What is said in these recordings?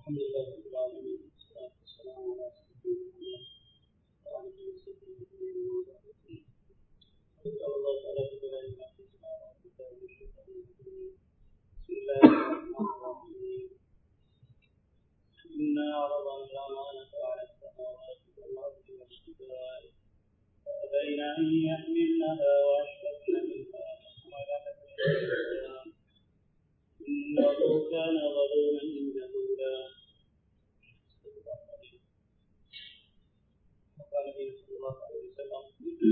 الحمد لله رب العالمين والصلاة والسلام على سيدنا محمد وعلى آله وصحبه أجمعين أسأل الله تعالى بلا إله إلا هو الكتاب الشيطان الرجيم بسم الله الرحمن الرحيم إنا عرضنا الأمانة على السماوات والأرض والجبال فأبين أن يحملنها وأشفقن منها وحملها الإنسان إنه كان ظلوما جهولا وقال النبي صلى الله عليه وسلم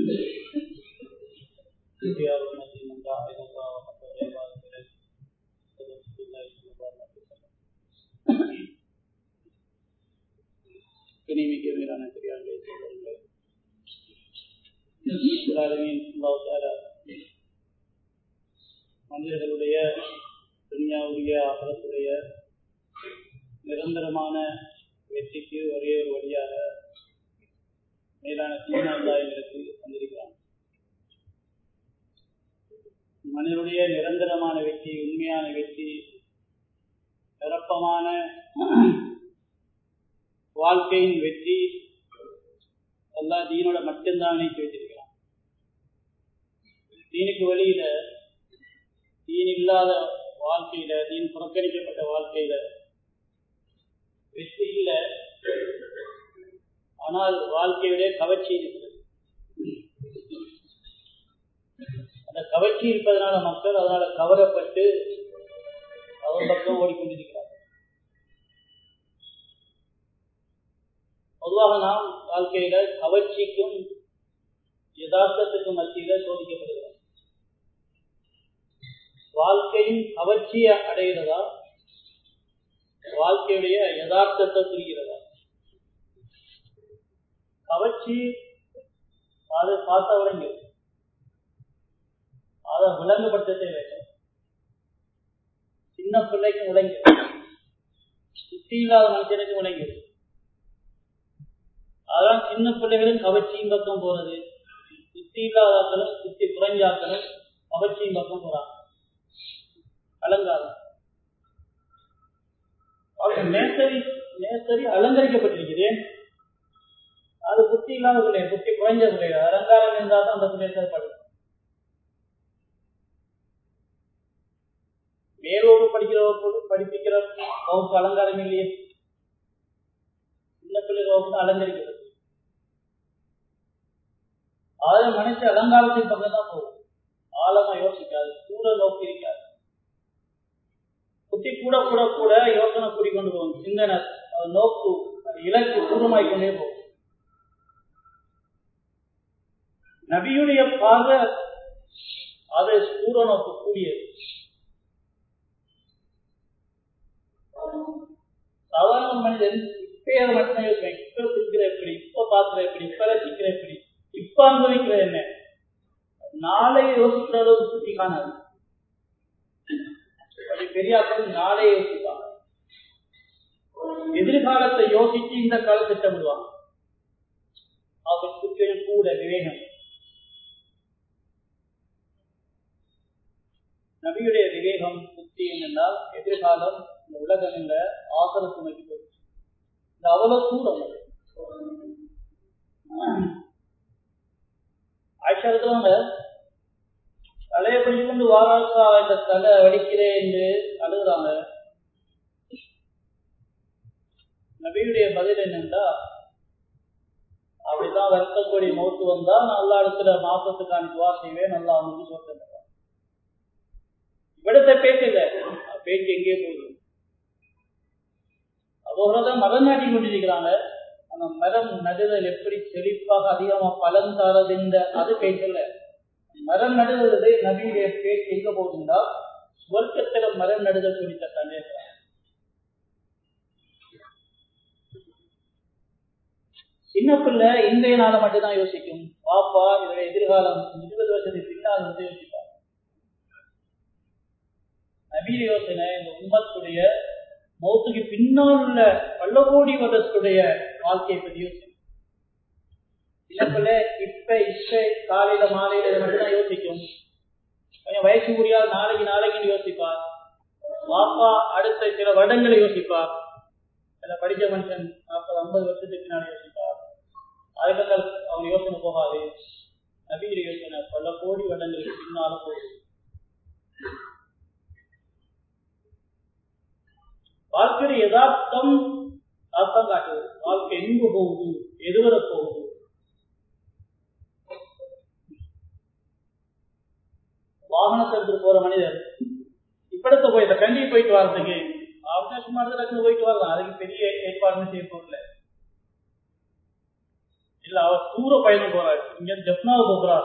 خيار الناس من دعا إلى الله وحتى عباد إليه صدق رسول الله صلى الله عليه وسلم கனிமிக்க மேலான பெரியார்களே சகோதரர்களே இஸ்லாமியின் அல்லாஹ் தாலா மனிதர்களுடைய துனியாவுடைய அகலத்துடைய நிரந்தரமான வெற்றிக்கு ஒரே ஒரு வழியாக மேலான தீனாந்தாயங்களுக்கு வந்திருக்கிறான் மனிதனுடைய நிரந்தரமான வெற்றி உண்மையான வெற்றி சிறப்பமான வாழ்க்கையின் வெற்றி எல்லா தீனோட மட்டும்தான் இணைத்து வச்சிருக்கிறான் தீனுக்கு வழியில தீன் இல்லாத வாழ்க்கையில தீன் புறக்கணிக்கப்பட்ட வாழ்க்கையில வெற்றி இல்லை ஆனால் வாழ்க்கையுடைய கவர்ச்சி இருக்கிறது அந்த கவர்ச்சி இருப்பதனால மக்கள் அதனால கவரப்பட்டு அவன் பக்கம் ஓடிக்கொண்டிருக்கிறார் பொதுவாக நாம் வாழ்க்கையில கவர்ச்சிக்கும் யதார்த்தத்துக்கும் மத்தியில சோதிக்கப்படுகிறோம் வாழ்க்கையின் கவர்ச்சியை அடைகிறதா வாழ்க்கையுடைய யதார்த்தத்தை புரிகிறதா கவர்ச்சி அதை பார்த்தா விளங்கு அதை விளங்குபடுத்த தேவையில்லை சின்ன பிள்ளைக்கும் விளங்கு சுத்தி இல்லாத மனுஷனுக்கும் விளங்கு அதான் சின்ன பிள்ளைகளும் கவர்ச்சியும் பக்கம் போறது சுத்தி இல்லாதாக்களும் சுத்தி குறைஞ்சாக்களும் கவர்ச்சியும் பக்கம் போறாங்க அலங்காரம் நேசரி நேசரி அலங்கரிக்கப்பட்டிருக்குது அது புத்தி இல்லாத பிள்ளை புத்தி குறைஞ்ச பிள்ளை அலங்காரம் இருந்தால் தான் அந்த பிள்ளை செயல்படும் மேலோடு படிக்கிற படிப்பிக்கிற வகுப்பு அலங்காரம் இல்லையே சின்ன பிள்ளை வகுப்பு அலங்கரிக்கிறது அதை மனுஷ அலங்காரத்தின் பக்கம் தான் போகும் ஆழமா யோசிக்காது கூட நோக்கி இருக்காது புத்தி கூட கூட கூட யோசனை கூடிக்கொண்டு போகும் சிந்தனை நோக்கு இலக்கு தூரமாய் கொண்டே போகும் நபியுடைய பார்வை அது தூர நோக்கு கூடியது சாதாரண மனிதன் இப்ப அதை மட்டும் யோசிப்பேன் இப்ப சிக்கிற எப்படி இப்ப பாக்குற எப்படி இப்ப ரசிக்கிற எப்படி இப்ப அனுபவிக்கிற என்ன நாளை யோசிக்கிற அளவுக்கு சுத்தி காணாது பெரியாக்கள் நாளே யோசிப்பாங்க எதிர்காலத்தை யோசிச்சு இந்த கால திட்டமிடுவாங்க அவருக்கு கூட விவேகம் நபியுடைய விவேகம் புத்தி என்றால் எதிர்காலம் இந்த உலகம் இந்த ஆசனத்தை நோக்கி போயிடுச்சு இந்த அவ்வளவு தூரம் ஆயிஷா இருக்கிறவங்க தலையை பிடிச்சு கொண்டு வாராக்கா இந்த தலை வடிக்கிறேன் என்று அழுகுறாங்க நபியுடைய பதில் என்னென்றா அப்படிதான் வருத்தப்படி மௌத்து வந்தா நல்லா இருக்கிற மாசத்துக்கான துவா செய்வேன் நல்லா அவனுக்கு சொல்றேன் இவிடத்தை பேசல பேச்சு எங்கே போகுது அப்போதான் மரம் நாட்டி கொண்டிருக்கிறாங்க அந்த மரம் நடுதல் எப்படி செழிப்பாக அதிகமா பலன் தரது இந்த அது பேசல மரம் நடுவது நபியுடைய பேச்சு எங்க போகுதுண்டா சுவர்க்கத்துல மரம் நடுதல் குறித்த தண்ணே சின்ன பிள்ளை இன்றைய நாளை மட்டும்தான் யோசிக்கும் பாப்பா இதோட எதிர்காலம் இருபது வருஷத்துக்கு பின்னால் வந்து யோசிப்பார் நபீர யோசனை இந்த உம்மத்துடைய மௌத்துக்கு பின்னால் உள்ள பல கோடி வருடத்துடைய வாழ்க்கையை பற்றி யோசிக்கும் சின்ன பிள்ளை இப்ப இப்ப காலையில மாலையில மட்டும்தான் யோசிக்கும் கொஞ்சம் வயசு முடியாது நாளைக்கு நாளைக்குன்னு யோசிப்பார் வாப்பா அடுத்த சில வருடங்களை யோசிப்பார் சில படித்த மனுஷன் நாற்பது ஐம்பது வருஷத்துக்கு பின்னாடி யோசிப்பார் அதுக்கப்புறம் அவன் யோசனை போகாது நபீர் யோசனை பல கோடி வருடங்களுக்கு பின்னால போகுது வாழ்க்கையுடைய யதார்த்தம் அர்த்தம் காட்டுது வாழ்க்கை எங்கு போகுது எதுவரை போகுது வாகனத்தை எடுத்துட்டு போற மனிதர் இப்படத்த போயிட்ட கண்டி போயிட்டு வர்றதுக்கு அவகாசம் மாதிரி டக்குனு போயிட்டு வரலாம் அதுக்கு பெரிய ஏற்பாடுன்னு செய்ய போகல இல்ல அவர் தூர பயணம் போறாரு இங்க ஜப்னாவை போகிறார்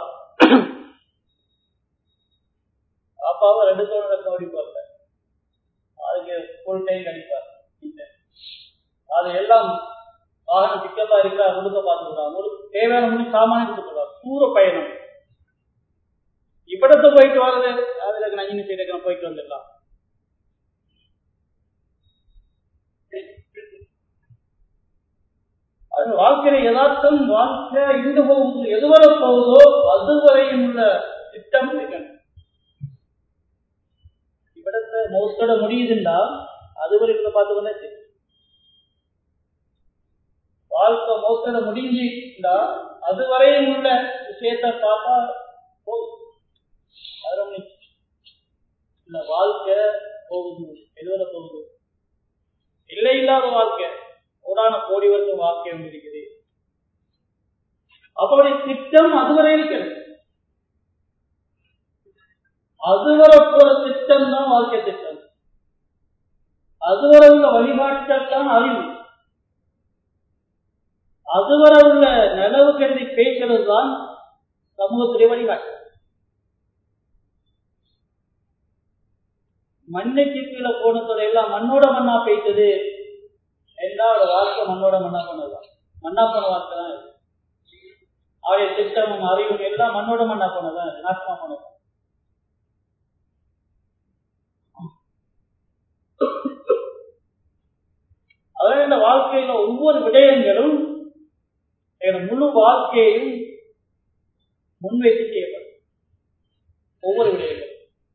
அப்பாவை ரெண்டு தோண ஓடிப்பார்ல அதுக்கு ஃபுல் டைம் கழிப்பார் அது எல்லாம் வாகனம் பிக்கப்பா இருக்கா முழுக்க பார்த்துக்கலாம் ஒரு தேவையான முன்னு சாமானியம் எடுத்துக்கலாம் தூர பயணம் இப்படத்தை போயிட்டு வர்றது அதுல நஞ்சினி சைடுக்கு போயிட்டு வந்துடலாம் அது வாழ்க்கையில யதார்த்தம் வாழ்க்கை இருந்து போகுது எதுவரை போகுதோ அதுவரையும் உள்ள திட்டம் இருக்கணும் இவ்விடத்தை மோஸ்டோட முடியுதுன்னா அதுவரை இவங்க பார்த்து கொண்டே சரி வாழ்க்கை மோஸ்டோட முடிஞ்சுட்டா அதுவரையும் உள்ள விஷயத்தை பார்த்தா போதும் அது ரொம்ப இல்ல வாழ்க்கை போகுது எதுவரை போகுது இல்லை இல்லாத வாழ்க்கை கோடான கோடி வருஷம் வாழ்க்கை ஒன்று இருக்குது அப்படி திட்டம் அதுவரை இருக்கிறது அதுவரை போற திட்டம் தான் வாழ்க்கை திட்டம் அதுவரை உள்ள வழிபாட்டத்தான் அறிவு அதுவரை உள்ள நிலவு கருதி பேசுறது தான் சமூகத்திலே வழிகாட்டு மண்ணுக்கு கீழே போனதோட எல்லாம் மண்ணோட மண்ணா பேய்த்தது எல்லாம் அவரோட வாழ்க்கை மண்ணோட மண்ணா போனதுதான் மண்ணா போன வாழ்க்கை தான் இது அவருடைய திட்டமும் அறிவும் எல்லாம் மண்ணோட மண்ணா போனதுதான் இது நாசமா போனது அதாவது இந்த வாழ்க்கையில ஒவ்வொரு விடயங்களும் என முழு வாழ்க்கையையும் முன்வைத்து செய்யப்படும் ஒவ்வொரு விடயங்களும்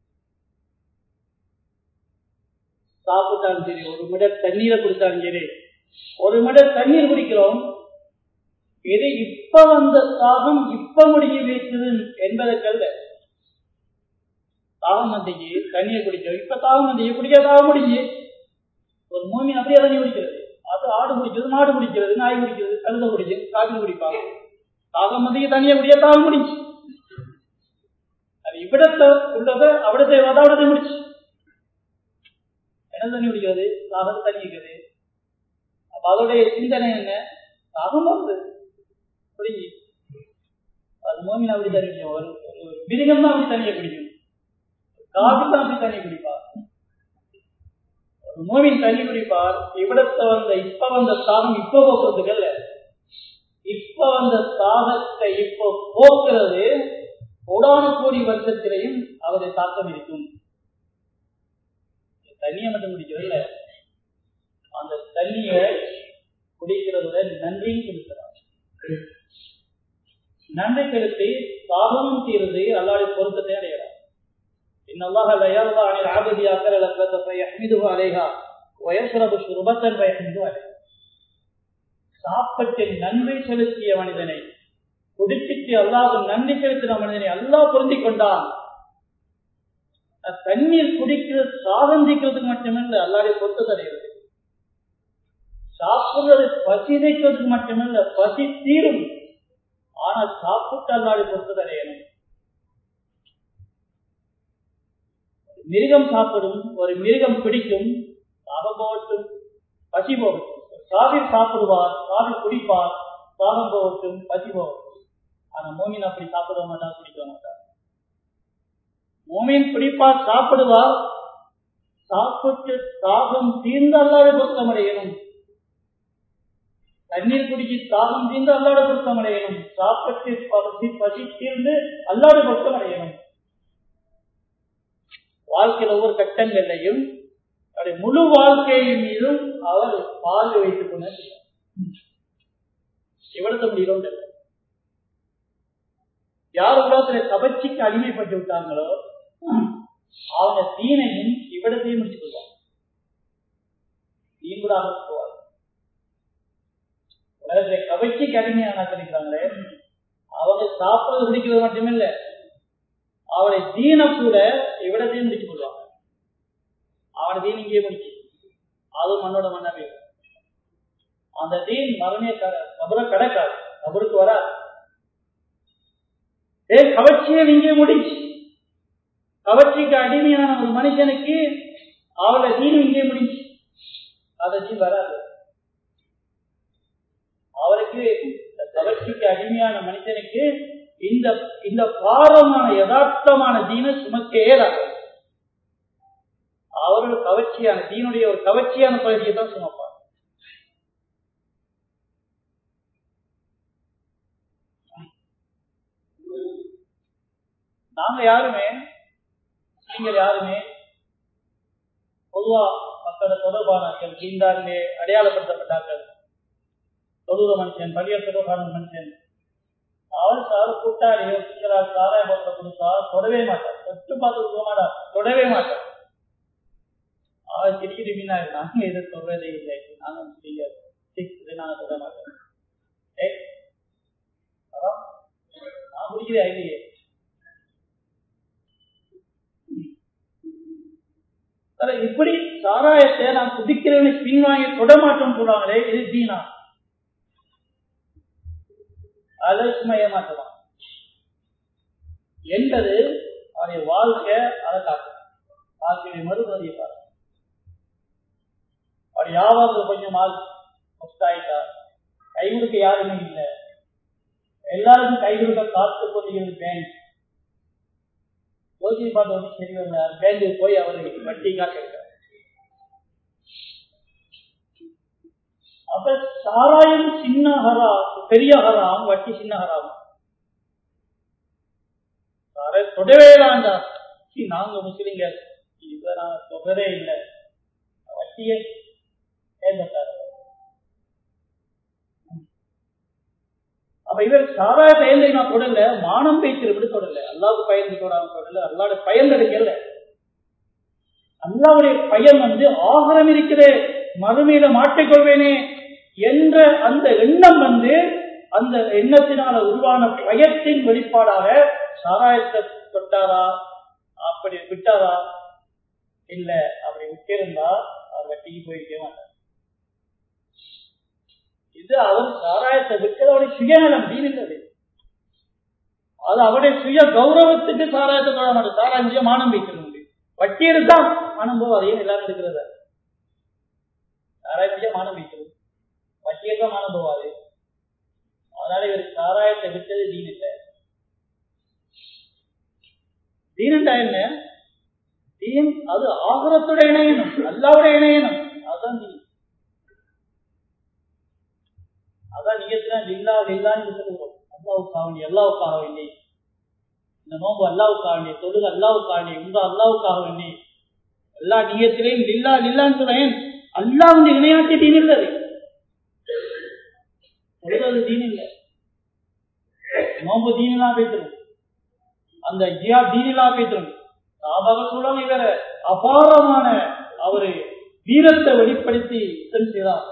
சாப்பிட்டாலும் சரி ஒரு மிட தண்ணீரை குடித்தாலும் சரி ஒரு மிட தண்ணீர் குடிக்கிறோம் இது இப்ப வந்த தாகம் இப்ப முடிஞ்சு வைக்குது என்பதற்கல்ல தாகம் வந்தீங்க தண்ணியை குடிச்சோம் இப்ப தாகம் வந்தீங்க குடிக்க தாகம் முடிஞ்சு ஒரு மூமின் அப்படியே தண்ணி குடிக்கிறது அது ஆடு குடிக்கிறது மாடு குடிக்கிறது நாய் குடிக்கிறது கழுத குடிக்கிறது காப்பி குடிப்பாங்க தாகம் வந்தீங்க தண்ணியை குடிக்க தாகம் முடிஞ்சு அது இவ்விடத்தை உள்ளதை அவிடத்தை அவிடத்தை முடிச்சு என்ன தண்ணி குடிக்கிறது தாகம் தண்ணி இருக்கிறது அப்ப அதோடைய சிந்தனை என்ன தாகம் வருது புரிஞ்சு அது மோமின் அப்படி தண்ணி குடிக்கும் ஒரு ஒரு மிருகம் தான் அப்படி தண்ணியை குடிக்கும் காஃபி தான் அப்படி தண்ணி குடிப்பார் ஒரு மோமின் தண்ணி குடிப்பார் இவ்விடத்தை வந்த இப்ப வந்த தாகம் இப்ப போக்குறதுக்கு அல்ல இப்ப வந்த தாகத்தை இப்ப போக்குறது கோடான கோடி வருஷத்திலையும் அவருடைய தாக்கம் இருக்கும் தண்ணியை மட்டும் குடிக்கிறதில்ல அந்த தண்ணிய குடிக்கிறதுடன் நன்றியும் கொடுக்கிறார் நன்றி செலுத்தி தாகமும் தீர்ந்து அல்லாடைய பொருத்தத்தை அடைகிறார் إن الله لا يرضى عن العبد أكل لذة فيحمده عليها ويشرب شربة فيحمده عليها சாப்பிட்டு நன்றி செலுத்திய மனிதனை குடிச்சிட்டு அல்லாஹ் நன்றி செலுத்தின மனிதனை அல்லாஹ் பொருந்தி கொண்டான் தண்ணீர் குடிக்கிறது சாதந்திக்கிறதுக்கு மட்டுமில்லை அல்லாடைய பொறுத்து தடைகிறது சாப்பிடுறது பசி தைக்கிறதுக்கு மட்டுமில்லை பசி தீரும் ஆனா சாப்பிட்டு அல்லாடைய பொறுத்து தடையணும் மிருகம் சாப்பிடும் ஒரு மிருகம் பிடிக்கும் தாகம் போகட்டும் பசி போகட்டும் சாவில் சாப்பிடுவார் சாவில் குடிப்பார் தாகம் போகட்டும் பசி போகட்டும் ஆனா மோமின் அப்படி சாப்பிட மாட்டார் குடிக்க மாட்டார் மோமின் பிடிப்பார் சாப்பிடுவார் சாப்பிட்டு தாகம் தீர்ந்து அல்லாத பொருத்தம் அடையணும் தண்ணீர் குடிச்சு தாகம் தீர்ந்து அல்லாத பொருத்தம் அடையணும் சாப்பிட்டு பசி பசி தீர்ந்து அல்லாத பொருத்தம் அடையணும் வாழ்க்கையில் ஒவ்வொரு கட்டங்களையும் அவருடைய முழு வாழ்க்கையின் மீதும் அவர் பார்வை வைத்துக் கொண்டு இவ்வளவு முடிகிறோம் யார் உலகத்துல கவர்ச்சிக்கு அடிமைப்பட்டு விட்டாங்களோ அவங்க தீனையும் இவ்விடத்தையும் முடிச்சு கொள்வாங்க தீன் கூட போவார் கவர்ச்சிக்கு அடிமையான இருக்கிறாங்களே அவங்க சாப்பிடுறது குடிக்கிறது மட்டுமில்ல அவளை தீன கூட இவிடத்தையும் முடிச்சு கொள்வாங்க அவனை தீன் இங்கேயே முடிச்சு அதுவும் மண்ணோட மண்ணாவே அந்த தீன் மரணிய கபரை கிடக்காது கபருக்கு வராது ஏ கவர்ச்சியை இங்கே முடிச்சு கவர்ச்சிக்கு அடிமையான ஒரு மனுஷனுக்கு அவளை தீன் இங்கே முடிஞ்சு அதை தீன் வராது அவருக்கு இந்த கவர்ச்சிக்கு அடிமையான மனுஷனுக்கு இந்த இந்த பாரமான யதார்த்தமான தீன சுமக்க ஏறாது அவர்கள் கவர்ச்சியான தீனுடைய ஒரு கவர்ச்சியான பகுதியை தான் சுமப்பார் நாங்க யாருமே நீங்கள் யாருமே பொதுவா மக்களோட தொடர்பானாக்கள் தீண்டாரிலே அடையாளப்படுத்தப்பட்டார்கள் தொழுத மனுஷன் பள்ளிய தொடர்பான மனுஷன் அவள் சார் கூட்டாளியோ சிங்கரால் சாராய பத்திர கொடுத்தா தொடவே மாட்டார் தொட்டு பார்த்து போக மாட்டார் தொடவே மாட்டார் அவள் சிரிக்கிட்டு மீனா நாங்க எது சொல்றதே இல்லை நாங்க முஸ்லீங்க சிக்ஸ் நாங்க சொல்ல மாட்டோம் ஏ நான் குடிக்கிறேன் இல்லையே இப்படி சாராயத்தை நான் குடிக்கிறவனை பின்வாங்கி தொடமாட்டோம் சொல்றாங்களே இது தீனா அதை சும்மா ஏமாற்றலாம் என்பது அவருடைய வாழ்க்கை அதை காட்டும் வாழ்க்கையுடைய மறுபதியை பார்க்கும் அவர் யாவது கொஞ்சம் ஆள் ஆயிட்டா கை கொடுக்க யாருமே இல்லை எல்லாருக்கும் கை கொடுக்க காத்து கொண்டிருக்கிறது பேங்க் யோசிச்சு பார்த்து வந்து சரி வரல பேங்க்கு போய் அவர் வட்டி காட்டு அப்ப சாராயம் சின்ன ஹரா பெரிய ஹராம் வட்டி சின்ன ஹராம் சாராயம் தொடவே வேண்டாண்டா நாங்க முஸ்லிங்க இதை நான் தொடரே இல்லை வட்டியை ஏற்பட்டார் அப்ப இவர் சாராயத்தை ஏந்தை நான் தொடரல மானம் பேச்சு விட தொடரல அல்லாவுக்கு பயந்து தொடாம தொடரல அல்லாவுடைய பயன் எடுக்கல அல்லாவுடைய பயம் வந்து ஆகரம் இருக்கிறே மறுமையில மாட்டிக்கொள்வேனே என்ற அந்த எண்ணம் வந்து அந்த எண்ணத்தினால உருவான பயத்தின் வெளிப்பாடாக சாராயத்தை தொட்டாரா அப்படி விட்டாரா இல்ல அப்படி விட்டிருந்தா அவர் வட்டிக்கு போயிருக்க மாட்டார் இது அவர் சாராயத்தை விட்டது அவருடைய சுயநலம் தீனில்லை அது அவருடைய சுய கௌரவத்துக்கு சாராயத்தை தொட மாட்டார் சாராயம் முடிய மானம் வைக்கணும் வட்டி எடுத்தா மானம் போவார் ஏன் எல்லாரும் எடுக்கிறத சாராயம் முடிய மானம் வைக்கணும் வட்டி எடுத்தா மானம் போவாரு அதனால இவர் சாராயத்தை விட்டது தீன் இல்லை தீனண்டா என்ன தீன் அது ஆகரத்தோட இணையணும் அல்லாவோட இணையணும் அதுதான் தீன் அதான் நீங்க லில்லா லில்லான்னு சொல்லுவோம் அல்லாவுக்காக வேண்டிய அல்லாவுக்காக வேண்டி இந்த நோம்பு அல்லாவுக்காக வேண்டிய தொழுது அல்லாவுக்காக வேண்டி உங்க அல்லாவுக்காக வேண்டி எல்லா நீயத்திலையும் லில்லா லில்லான்னு சொல்றேன் அல்லா வந்து இணையாட்டி தீன் இல்லை தொழுது தீன் இல்லை நோம்பு தீனா பேசுறோம் அந்த ஜியா தீனிலா பேசுறோம் சாபாக சொல்றாங்க இவர அபாரமான அவரு வீரத்தை வெளிப்படுத்தி யுத்தம் செய்தார்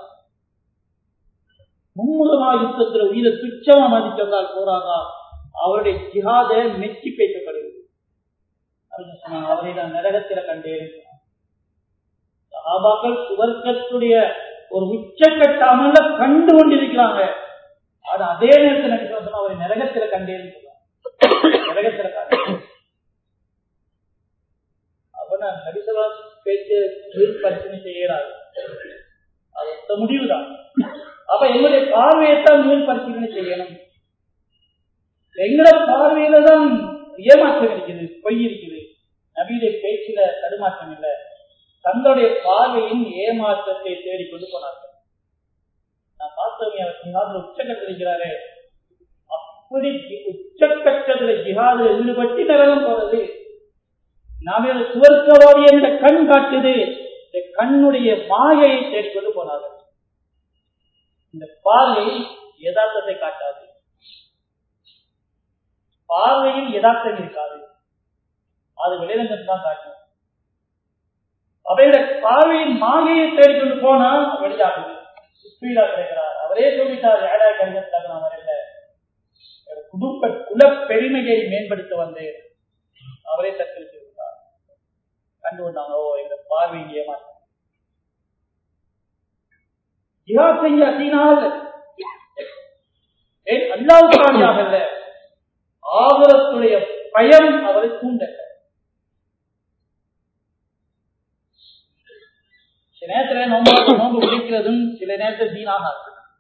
மும்முதமா யுத்தத்துல உயிரை துச்சமா மதிச்சவர்கள் போறாங்க அவருடைய ஜிஹாத மெச்சி பேசப்படுகிறது அவரை நான் நரகத்தில கண்டேன் சஹாபாக்கள் சுவர்க்கத்துடைய ஒரு உச்சக்கட்ட அமல கண்டு கொண்டிருக்கிறாங்க ஆனா அதே நேரத்தில் நடிச்சு அவரை நரகத்தில கண்டேன்னு சொல்றாங்க நரகத்தில கண்டேன் அவன நபிசலா பேச்சு பரிசீலனை செய்யறாரு அது முடிவுதான் அப்ப எங்களுடைய பார்வையைத்தான் மேல் பரிசீலனை செய்யணும் எங்களோட பார்வையில தான் ஏமாற்றம் இருக்குது பொய் இருக்குது நபியுடைய பேச்சில தடுமாற்றம் இல்லை தங்களுடைய பார்வையின் ஏமாற்றத்தை தேடிக்கொண்டு போனார்கள் நான் பார்த்தவங்க ஜிஹாதுல உச்சக்கத்தில் இருக்கிறாரு அப்படி உச்சக்கட்டத்துல ஜிஹாதுல ஈடுபட்டு நரகம் போறது நாம சுவர்க்கவாதி என்ற கண் காட்டுது இந்த கண்ணுடைய மாயையை தேடிக்கொண்டு போனார்கள் இந்த பார்வை யதார்த்தத்தை காட்டாது பார்வையில் யதார்த்தம் இருக்காது அது வெளிரங்கம் தான் காட்டும் அவையோட பார்வையின் மாயையை தேடிக்கொண்டு போனா வெளியாகுது ஸ்பீடா கிடைக்கிறார் அவரே சொல்லிட்டார் ஏழா கடிதத்தில் நான் வரல குடும்ப குல பெருமையை மேம்படுத்த வந்தேன் அவரே தத்தெடுத்து விட்டார் கண்டு கொண்டாங்க ஓ இந்த பார்வை ஏமாற்ற ஜிஹாத் செய்ய அதீனாக ஏன் அல்லாவுக்கானியாக அல்ல ஆபரத்துடைய பயம் அவரை தூண்டல சில நேரத்துல நோம்பு நோம்பு பிடிக்கிறதும் சில நேரத்தில் தீனாக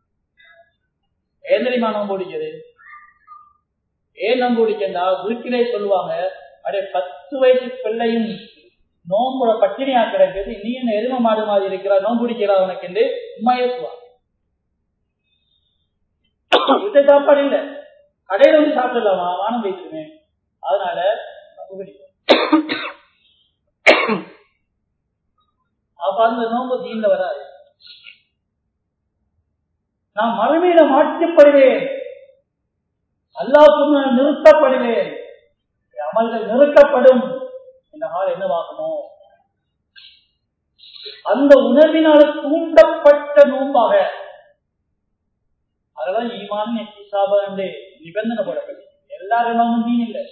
ஏன் தெரியுமா நோம்பு பிடிக்கிறது ஏன் நோம்பு பிடிக்கண்டா வீட்டிலே சொல்லுவாங்க அப்படியே பத்து வயசு பிள்ளையும் நோம்புட பட்டினியா கிடக்குது நீ என்ன எரும மாடு மாதிரி இருக்கிறா நோம்பு பிடிக்கிறா உனக்கு என்று உண்மை ஏற்றுவாங்க வீட்டு சாப்பாடு இல்ல கடையில வந்து சாப்பிடலாமா வானம் வைத்திருவேன் அதனால அப்ப அந்த நோம்பு தீண்ட வராது நான் மறுமையில மாற்றப்படுவேன் அல்லாவுக்கு நான் நிறுத்தப்படுவேன் அமல்கள் நிறுத்தப்படும் இந்த நாள் என்னவாகுமோ அந்த உணர்வினால் தூண்டப்பட்ட நோம்பாக அதெல்லாம் ஈமான் எத்திசாபா என்று நிபந்தனை போடப்படும் எல்லாரும் நோம்பும் தீன் இல்லை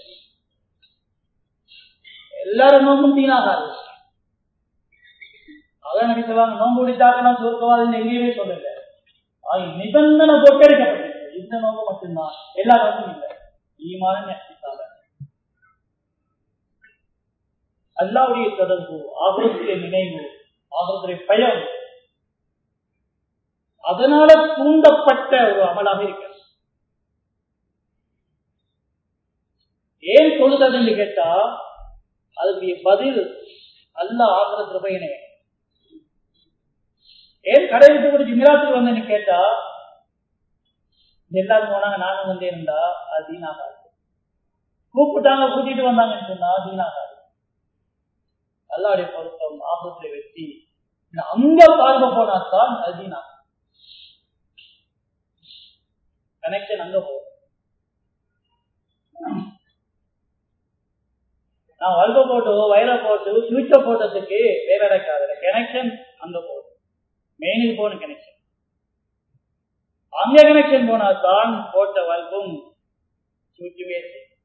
எல்லாரும் நோம்பும் தீனாகாது அதான் நபி சொல்லுவாங்க நோம்பு முடித்தாக்க நான் சொர்க்கவாதின்னு எங்கேயுமே சொல்லல அது நிபந்தனை போட்டு எடுக்கப்பட்டிருக்கு இந்த நோம்பு மட்டும்தான் எல்லா நோம்பும் இல்லை ஈமான் எத்திசாபா அல்லாவுடைய தொடர்பு ஆபரத்துடைய நினைவு ஆபரத்துடைய பயம் அதனால தூண்டப்பட்ட ஒரு அமலாக இருக்க ஏன் சொல்லுதல் கேட்டா அதுக்கு பதில் அல்ல ஆகிற கிருபையனே ஏன் கடை விட்டு குடிச்சு மிராத்துக்கு வந்தேன்னு கேட்டா எல்லாரும் போனாங்க நானும் வந்தே இருந்தா அது தீனாகாது கூப்பிட்டாங்க கூட்டிட்டு வந்தாங்கன்னு சொன்னா தீனாகாது அல்லாவுடைய பொருத்தம் ஆபத்துல வெற்றி அங்க பார்க்க போனாத்தான் அது தீனா கனெக்ஷன் அங்க போகும் நான் வல்ப போட்டோ வயல போட்டு சுவிட்ச போட்டதுக்கு வேற நடக்காது கனெக்ஷன் அங்க போகும் மெயினுக்கு போன கனெக்ஷன் அங்க கனெக்ஷன் போனா தான் போட்ட வல்பும் சுவிச்சுமே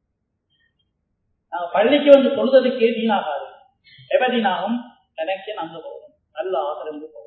நான் பள்ளிக்கு வந்து சொல்றதுக்கே வீணாகாது எப்ப வீணாகும் கனெக்ஷன் அங்க போகும் நல்ல ஆசிரந்து போகும்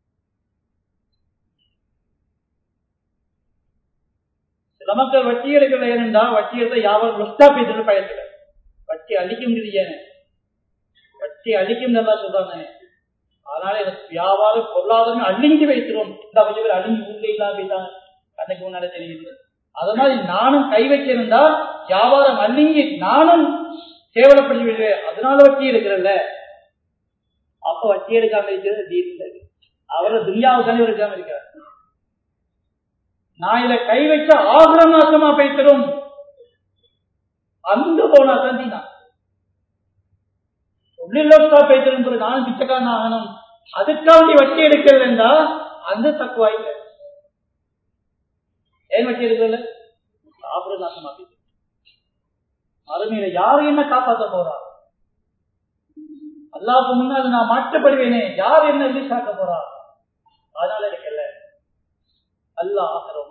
சில மக்கள் வட்டி எடுக்கல ஏனென்றா வட்டி எடுத்த யாவரும் லுஸ்டா பேசுறது பயத்துல வட்டி அழிக்கும் ஏன் வட்டி அழிக்கும் நல்லா சொல்றாங்க அதனால எனக்கு வியாபாரம் பொருளாதாரம் அழிஞ்சு வைக்கிறோம் இந்த கொஞ்சம் பேர் அழிஞ்சு ஊர்ல இல்லாம போயிட்டாங்க அன்னைக்கு முன்னாடி தெரியுது அது மாதிரி நானும் கை வச்சிருந்தா வியாபாரம் அழிஞ்சு நானும் கேவலப்படி விடுவேன் அதனால வட்டி எடுக்கிறல்ல அப்ப வட்டி எடுக்காம இருக்கிறது தீர்ந்தது அவரை துனியாவுக்கான எடுக்காம இருக்காரு நான் இதை கை வச்ச ஆகிர நாசமா போய்த்திடும் அந்த போனா தான் தீனா உள்ளிலோஸ்தா போய்த்திடும் நானும் பிச்சைக்காரன் ஆகணும் அதுக்காண்டி வட்டி எடுக்கலன்னா அந்த தக்குவா இல்லை ஏன் வட்டி எடுக்கல ஆகிர நாசமா போய்த்து அருமையில யாரு என்ன காப்பாற்ற போறா அல்லாவுக்கு முன்னால் நான் மாற்றப்படுவேனே யார் என்ன ரிலீஸ் ஆக்க போறா அதனால எடுக்கல அல்லா ஆகிறோம்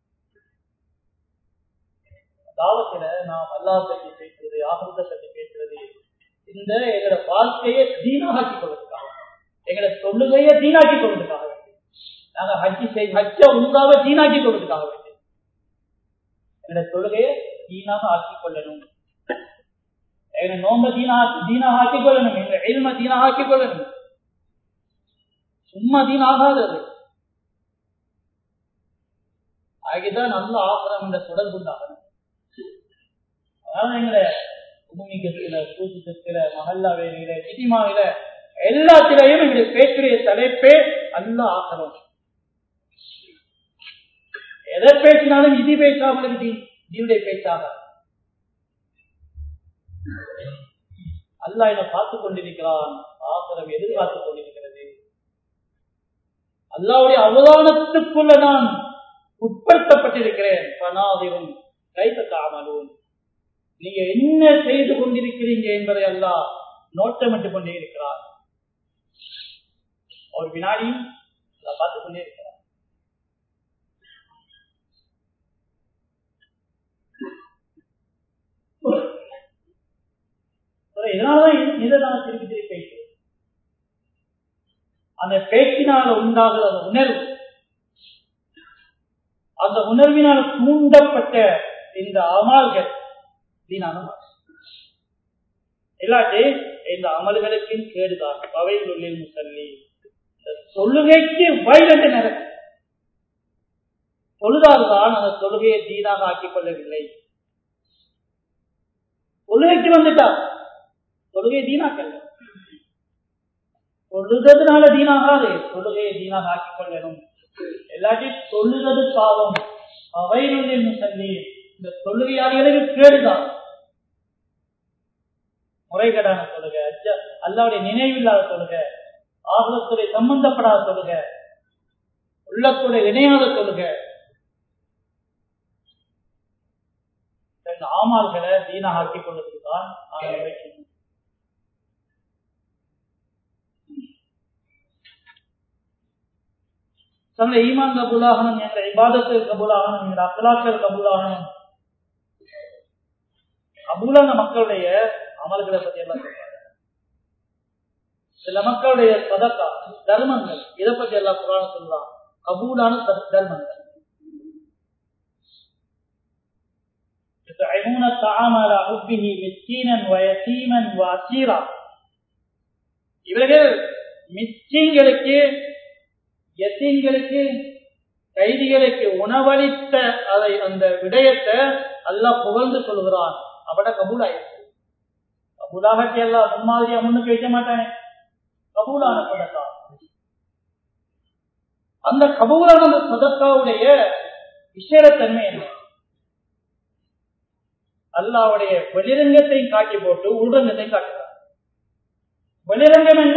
தாவத்துல நாம் அல்லா பற்றி பேசுறது ஆகிரத்தை பற்றி பேசுறது இந்த எங்களோட வாழ்க்கையை தீனாக்கி கொடுத்துக்காக எங்களோட தொழுகையை தீனாக்கி கொடுத்துக்காக வேண்டி நாங்க ஹஜ்ஜி செய் ஹஜ்ஜ உண்டாவை தீனாக்கி கொடுத்துக்காக வேண்டி எங்களோட தொழுகையை தீனாக ஆக்கிக் கொள்ளணும் எங்களை நோம்ப தீனா தீனாக ஆக்கிக் கொள்ளணும் எங்களை எல்ம தீனாக ஆக்கிக் கொள்ளணும் சும்மா தீனாகாது அது ஆகிதான் நல்ல ஆசிரம் என்ற தொடர்பு உண்டாகணும் அதனால எங்களை பூமிக்கத்தில கூட்டத்தில மகல்லா வேலையில சினிமாவில எல்லாத்திலையும் எங்களுடைய பேச்சுடைய தலைப்பே நல்ல ஆசிரம் எதை பேசினாலும் இது பேசாமல் இருக்கு இதனுடைய பேச்சாக அல்லா என்னை பார்த்துக் கொண்டிருக்கிறான் ஆசிரம் எதிர்பார்த்துக் கொண்டிருக்கிறது அல்லாவுடைய அவதானத்துக்குள்ள நான் உட்படுத்தப்பட்டிருக்கிறேன் பனாதிரும் கைத்தக்காமலும் நீங்க என்ன செய்து கொண்டிருக்கிறீங்க என்பதை எல்லாம் நோட்டமிட்டுக் கொண்டே இருக்கிறார் ஒரு வினாடியும் பார்த்துக் கொண்டே இருக்கிறார் அந்த பேச்சினால் உண்டாகிற அந்த உணர்வு அந்த உணர்வினால் தூண்டப்பட்ட இந்த அமல்கள் வீணான இல்லாட்டி இந்த அமல்களுக்கு கேடுதான் அவையில் முசல்லி தொழுகைக்கு வயலண்டு நடக்கும் தொழுதால்தான் அந்த தொழுகையை தீனாக ஆக்கிக் கொள்ளவில்லை தொழுகைக்கு வந்துட்டா தொழுகை தீனாக்கல்ல தொழுததுனால தீனாகாது தொழுகையை தீனாக ஆக்கிக் கொள்ளணும் எல்லாட்டி தொழுவது பாவம் அவையில் முசல்லி இந்த தொழுகையாளிகளுக்கு கேடுதான் முறைகேடான தொழுக அல்லாவுடைய நினைவில்லாத தொழுக ஆகலத்துடைய சம்பந்தப்படாத தொழுக உள்ளத்துடைய இணையாத தொழுக ஆமால்களை தீனாக ஆக்கிக் கொள்வதற்கு தான் நாங்கள் வைக்கணும் தன்னுடைய ஈமான் கபூலாகணும் என்ற இபாதத்தில் கபூலாகணும் என்ற அக்கலாக்கள் கபூலாகணும் கபூலான மக்களுடைய அமல்களை பத்தி எல்லாம் சொல்றாங்க சில மக்களுடைய சதக்கா தர்மங்கள் இதை பத்தி எல்லாம் புராணம் சொல்லலாம் கபூலான தர்மங்கள் يطعمون الطعام على حبه مسكينا ويتيما واسيرا இவர்கள் மிச்சீங்களுக்கு எத்தீன்களுக்கு கைதிகளுக்கு உணவளித்த அதை அந்த விடயத்தை அல்லாஹ் புகழ்ந்து சொல்கிறான் அவட கபூலாயிருக்கு கபூலாகட்டி எல்லாம் முன்மாதிரியா முன்னுக்கு வைக்க மாட்டானே கபூலான சதக்கா அந்த கபூலான அந்த சதக்காவுடைய விசேடத்தன்மை என்ன அல்லாவுடைய வெளிரங்கத்தையும் காட்டி போட்டு உள்ரங்கத்தையும் காட்டுறார் வெளிரங்கம் என்ன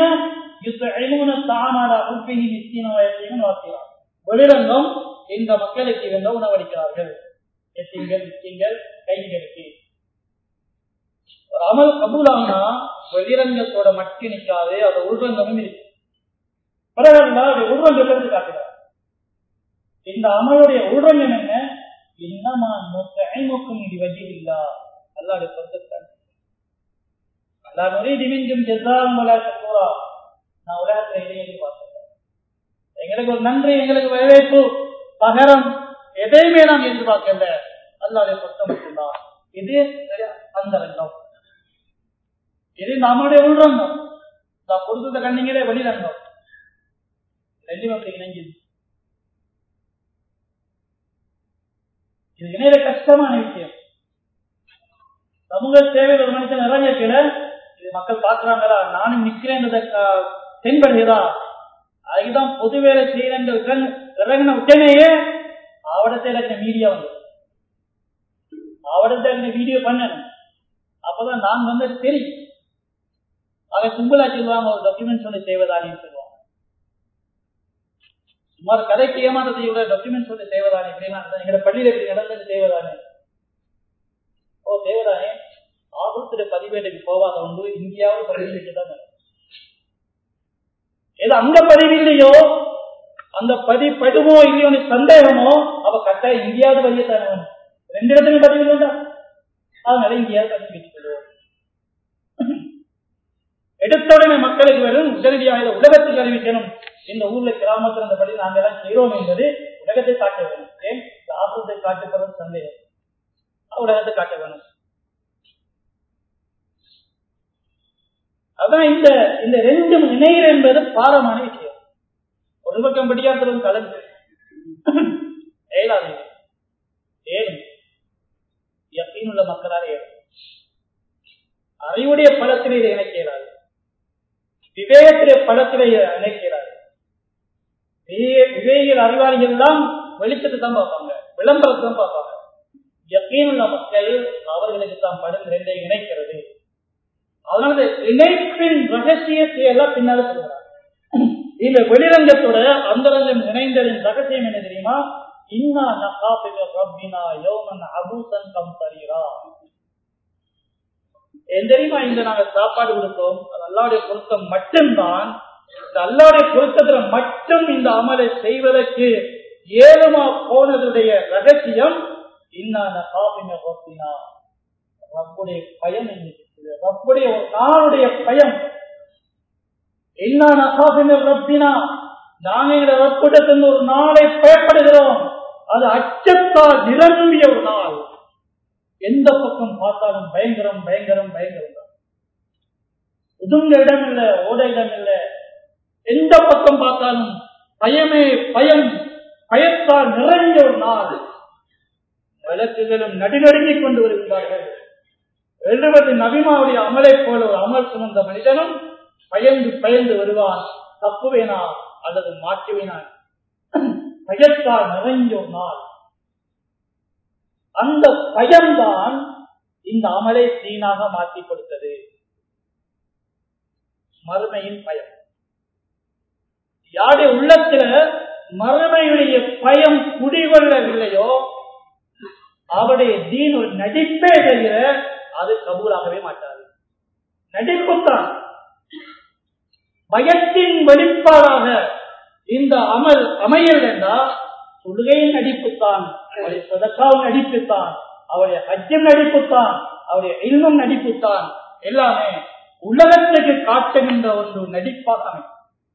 வெளிரங்கம் இந்த மக்களுக்கு இருந்த உணவளிக்கிறார்கள் எத்திங்கள் மித்திங்கள் கைதிகளுக்கு ஒரு அமல் கபூலானா வெளிரங்கத்தோட மட்டும் நிற்காது அது உள்ரங்கமும் இருக்கு பிறகு அது உள்ரங்கத்தை காட்டுகிறார் இந்த அமலுடைய உள்ரங்கம் என்ன இன்னமா நுத்தைமுக்கும் இது வஜில்லா அல்லாவுடைய பொருத்தத்தான் அல்லா நுரீதி மிஞ்சும் ஜெசாம் வலா சக்கூரா நான் உலகத்துல இதை எதிர்பார்க்கிறேன் எங்களுக்கு ஒரு நன்றி எங்களுக்கு வரவேற்பு பகரம் எதையுமே நாம் எதிர்பார்க்கல அல்லாவுடைய பொருத்தம் மட்டும்தான் இது அந்த ரங்கம் இது நம்முடைய உள்ரங்கம் நான் பொருத்தத்தை கண்ணீங்களே வெளிரங்கம் ரெண்டுமே அப்படி இணைஞ்சது இது இணைய கஷ்டமான விஷயம் சமூக சேவையில் ஒரு மனுஷன் இறங்கல இது மக்கள் பாக்குறாங்களா நானும் நிக்கிறேன்றத தென்படுகிறா அதுதான் பொது வேலை செய்யறேன் இறங்கின உடனேயே அவடத்தை எனக்கு மீடியா வந்து அவடத்தை எனக்கு வீடியோ பண்ணணும் அப்பதான் நான் வந்து தெரியும் அதை கும்பலா சொல்லுவாங்க ஒரு டாக்குமெண்ட்ஸ் ஒன்று செய்வதானின்னு சொல்லுவாங்க சுமார் கதைக்கு ஏமாற்றத்தை இவ்வளவு டாக்குமெண்ட்ஸ் வந்து செய்வதானே இப்படின்னா எங்களோட பள்ளியில இப்படி நடந்தது செய்வதானே ஓ தேவதானே ஆபத்துடைய பதிவேட்டுக்கு போவாத உண்டு இந்தியாவது பதிவேட்டு தான் ஏதோ அங்க பதிவில்லையோ அந்த பதி படுமோ இல்லையோன்னு சந்தேகமோ அவ கட்டாயம் இந்தியாவது பதியத்தானே ரெண்டு இடத்துலையும் பதிவு வேண்டாம் அதனால இந்தியாவது பதிவு வச்சுக்கொள்வோம் எடுத்த உடனே மக்களுக்கு வரும் உடனடியாக உலகத்துக்கு அறிவிக்கணும் இந்த ஊர்ல கிராமத்தில் இருந்தபடி நாங்கள் எல்லாம் செய்கிறோம் என்பது உலகத்தை காட்ட வேணும் ஏன் ஆபத்தை காட்டுப்பதும் சந்தேகம் உலகத்தை காட்ட வேணும் அதான் இந்த இந்த ரெண்டும் இணையிற என்பது பாரமான விஷயம் ஒரு பக்கம் படியாத்திரம் கலந்து ஏழாது ஏழும் எப்பயும் மக்களால் ஏழும் அறிவுடைய பலத்திலே இதை இணைக்க இயலாது விவேகத்திலே பலத்திலே இணைக்கிறார் விவேகிகள் அறிவாளிகள் எல்லாம் வெளிச்சத்தை தான் பார்ப்பாங்க விளம்பரத்தை தான் பார்ப்பாங்க யக்கீனுள்ள மக்கள் அவர்களுக்கு தான் படம் ரெண்டை இணைக்கிறது அதனால இணைப்பின் ரகசியத்தை எல்லாம் பின்னால சொல்கிறார் இந்த வெளிரங்கத்தோட அந்தரங்கம் இணைந்ததின் ரகசியம் என்ன தெரியுமா இன்னா நகாபிக ரப்பினா யோமன் அபூசன் கம் தரீரா ஏன் தெரியுமா இந்த நாங்க சாப்பாடு கொடுத்தோம் அது அல்லாவுடைய பொருத்தம் மட்டும்தான் இந்த அல்லாவுடைய பொருத்தத்துல மட்டும் இந்த அமலை செய்வதற்கு ஏழுமா போனதுடைய ரகசியம் இன்னான காப்பின ரப்பினா ரப்புடைய பயம் என்ன ரப்புடைய ஒரு நாளுடைய பயம் எல்லா நகாபினர் ரப்பினா நாங்க எங்களை ரப்பிடத்தின் ஒரு நாளை பயப்படுகிறோம் அது அச்சத்தால் நிரம்பிய ஒரு நாள் எந்த பக்கம் பார்த்தாலும் பயங்கரம் பயங்கரம் பயங்கரம் தான் ஒதுங்க இடம் இல்ல ஓட இடம் இல்ல எந்த பக்கம் பார்த்தாலும் பயமே பயம் பயத்தால் நிறைஞ்ச ஒரு நாள் வழக்குகளும் நடுநடுங்கிக் கொண்டு வருகிறார்கள் எழுபது நபிமாவுடைய அமலை போல ஒரு அமல் சுமந்த மனிதனும் பயந்து பயந்து வருவான் தப்புவேனா அல்லது மாற்றுவேனா பயத்தால் நிறைஞ்ச ஒரு நாள் அந்த பயம்தான் இந்த அமலை தீனாக மாற்றி கொடுத்தது மறுமையின் பயம் யாருடைய உள்ளத்துல மறுமையுடைய பயம் குடிகொள்ளவில்லையோ அவருடைய தீன் ஒரு நடிப்பே தவிர அது கபூலாகவே மாட்டாது நடிப்புத்தான் பயத்தின் வெளிப்பாடாக இந்த அமல் அமையல் என்றால் தொழுகையின் நடிப்புத்தான் அவருடைய சதக்காவும் நடிப்புத்தான் அவருடைய ஹஜ்ஜம் நடிப்புத்தான் அவருடைய இல்மும் நடிப்புத்தான் எல்லாமே உலகத்துக்கு காட்டுகின்ற ஒன்று நடிப்பாக அமையும்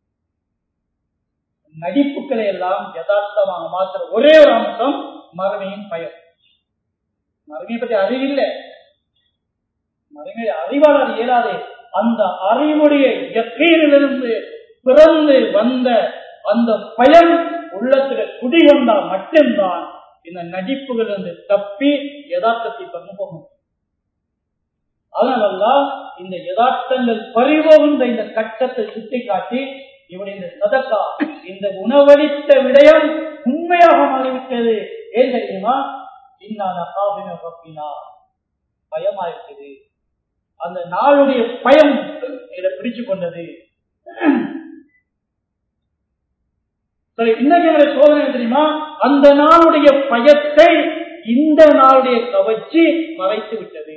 நடிப்புகளை எல்லாம் யதார்த்தமாக மாற்ற ஒரே ஒரு அம்சம் மறுமையின் பயம் மறுமையை பற்றி அறிவில்லை மறுமை அறிவால் அது இயலாது அந்த அறிவுடைய இயற்கையிலிருந்து பிறந்து வந்த அந்த பயம் உள்ளத்துல குடிகொண்டால் மட்டும்தான் இந்த நடிப்புகள் இருந்து தப்பி யதார்த்தத்தை பங்கு போகும் அதனாலதான் இந்த யதார்த்தங்கள் பறிபோகின்ற இந்த கட்டத்தை சுட்டிக்காட்டி இவருடைய இந்த சதக்கா இந்த உணவளித்த விடயம் உண்மையாக மாறிவிட்டது ஏன் தெரியுமா இன்னா பயமா இருக்குது அந்த நாளுடைய பயம் இதை பிடிச்சு கொண்டது சரி இன்னைக்கு என்னுடைய சோதனை தெரியுமா அந்த நாளுடைய பயத்தை இந்த நாளுடைய கவர்ச்சி மறைத்து விட்டது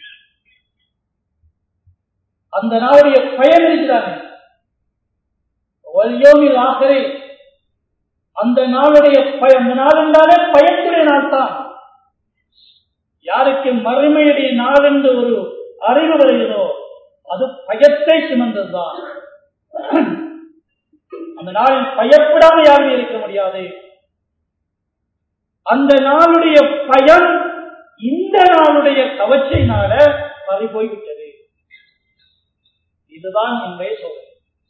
அந்த நாளுடைய பயம் இருக்கிறாங்க வல்யோமில் ஆசிரை அந்த நாளுடைய பயம் அந்த நாள் என்றாலே பயத்துடைய நாள் தான் யாருக்கு மறுமையுடைய நாள் என்று ஒரு அறிவு வருகிறதோ அது பயத்தை சுமந்ததுதான் அந்த நாளில் பயப்படாம யாருமே இருக்க முடியாது அந்த நாளுடைய பயம் இந்த நாளுடைய கவர்ச்சியினால பறி போய்விட்டது இதுதான் இன்றைய சோதனை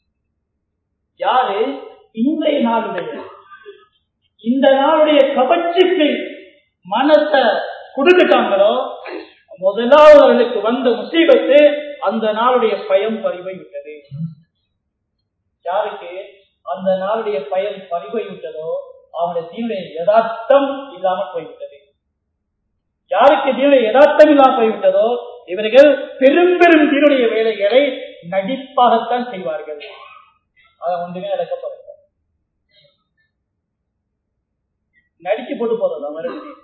யாரு இன்றைய நாளுடைய இந்த நாளுடைய கவர்ச்சிக்கு மனத்தை கொடுத்துட்டாங்களோ முதலாவது அவர்களுக்கு வந்த முசீபத்து அந்த நாளுடைய பயம் பறிவை விட்டது யாருக்கு அந்த நாளுடைய பயம் பறிவை விட்டதோ அவனுடைய தீனுடைய யதார்த்தம் இல்லாமல் போய்விட்டது யாருக்கு தீனுடைய யதார்த்தம் இல்லாமல் போய்விட்டதோ இவர்கள் பெரும் பெரும் தீனுடைய வேலைகளை நடிப்பாகத்தான் செய்வார்கள் அதை ஒன்றுமே நடக்கப்படுது நடிச்சு போட்டு போறதா மறுபடியும்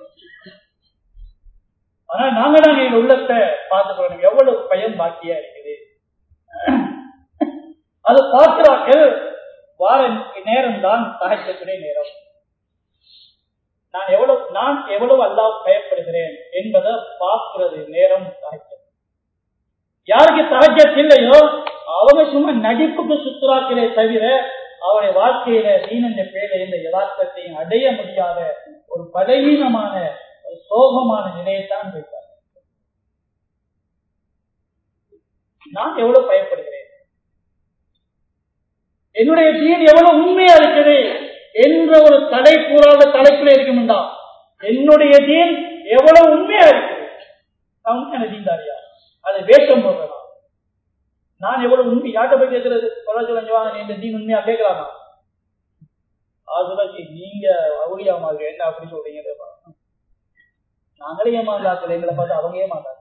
ஆனா நாங்க தான் எங்க உள்ளத்தை பார்த்துக்கணும் எவ்வளவு பயம் பாக்கியா இருக்குது அது பார்க்கிறார்கள் வார நேரம் தான் தகச்சத்துடைய நேரம் நான் எவ்வளவு நான் எவ்வளவு அல்லாஹ் பயப்படுகிறேன் என்பதை பார்க்கிறது நேரம் தகச்சம் யாருக்கு தகஜத் இல்லையோ அவங்க சும்மா நடிப்புக்கு சுத்துறாக்களே தவிர அவருடைய வாழ்க்கையில தீனந்த பேரை இந்த யதார்த்தத்தையும் அடைய முடியாத ஒரு பலவீனமான ஒரு சோகமான நிலையைத்தான் வைத்தார் நான் எவ்வளவு பயப்படுகிறேன் என்னுடைய தீன் எவ்வளவு உண்மையா இருக்குது என்ற ஒரு தலை கூறாத தலைப்புல இருக்கும்டா என்னுடைய தீன் எவ்வளவு உண்மையா இருக்குது அவன் தீன்தாரியா அது வேஷம் போடுறதா நான் எவ்வளவு உண்மை யார்கிட்ட போய் கேட்கறது சொல்ல இந்த தீன் உண்மையா கேட்கலாமா அது நீங்க அவுளியா மாதிரி என்ன அப்படி சொல்றீங்க நாங்களே ஏமாந்தாக்கள் எங்களை பார்த்து அவங்க ஏமாந்தாங்க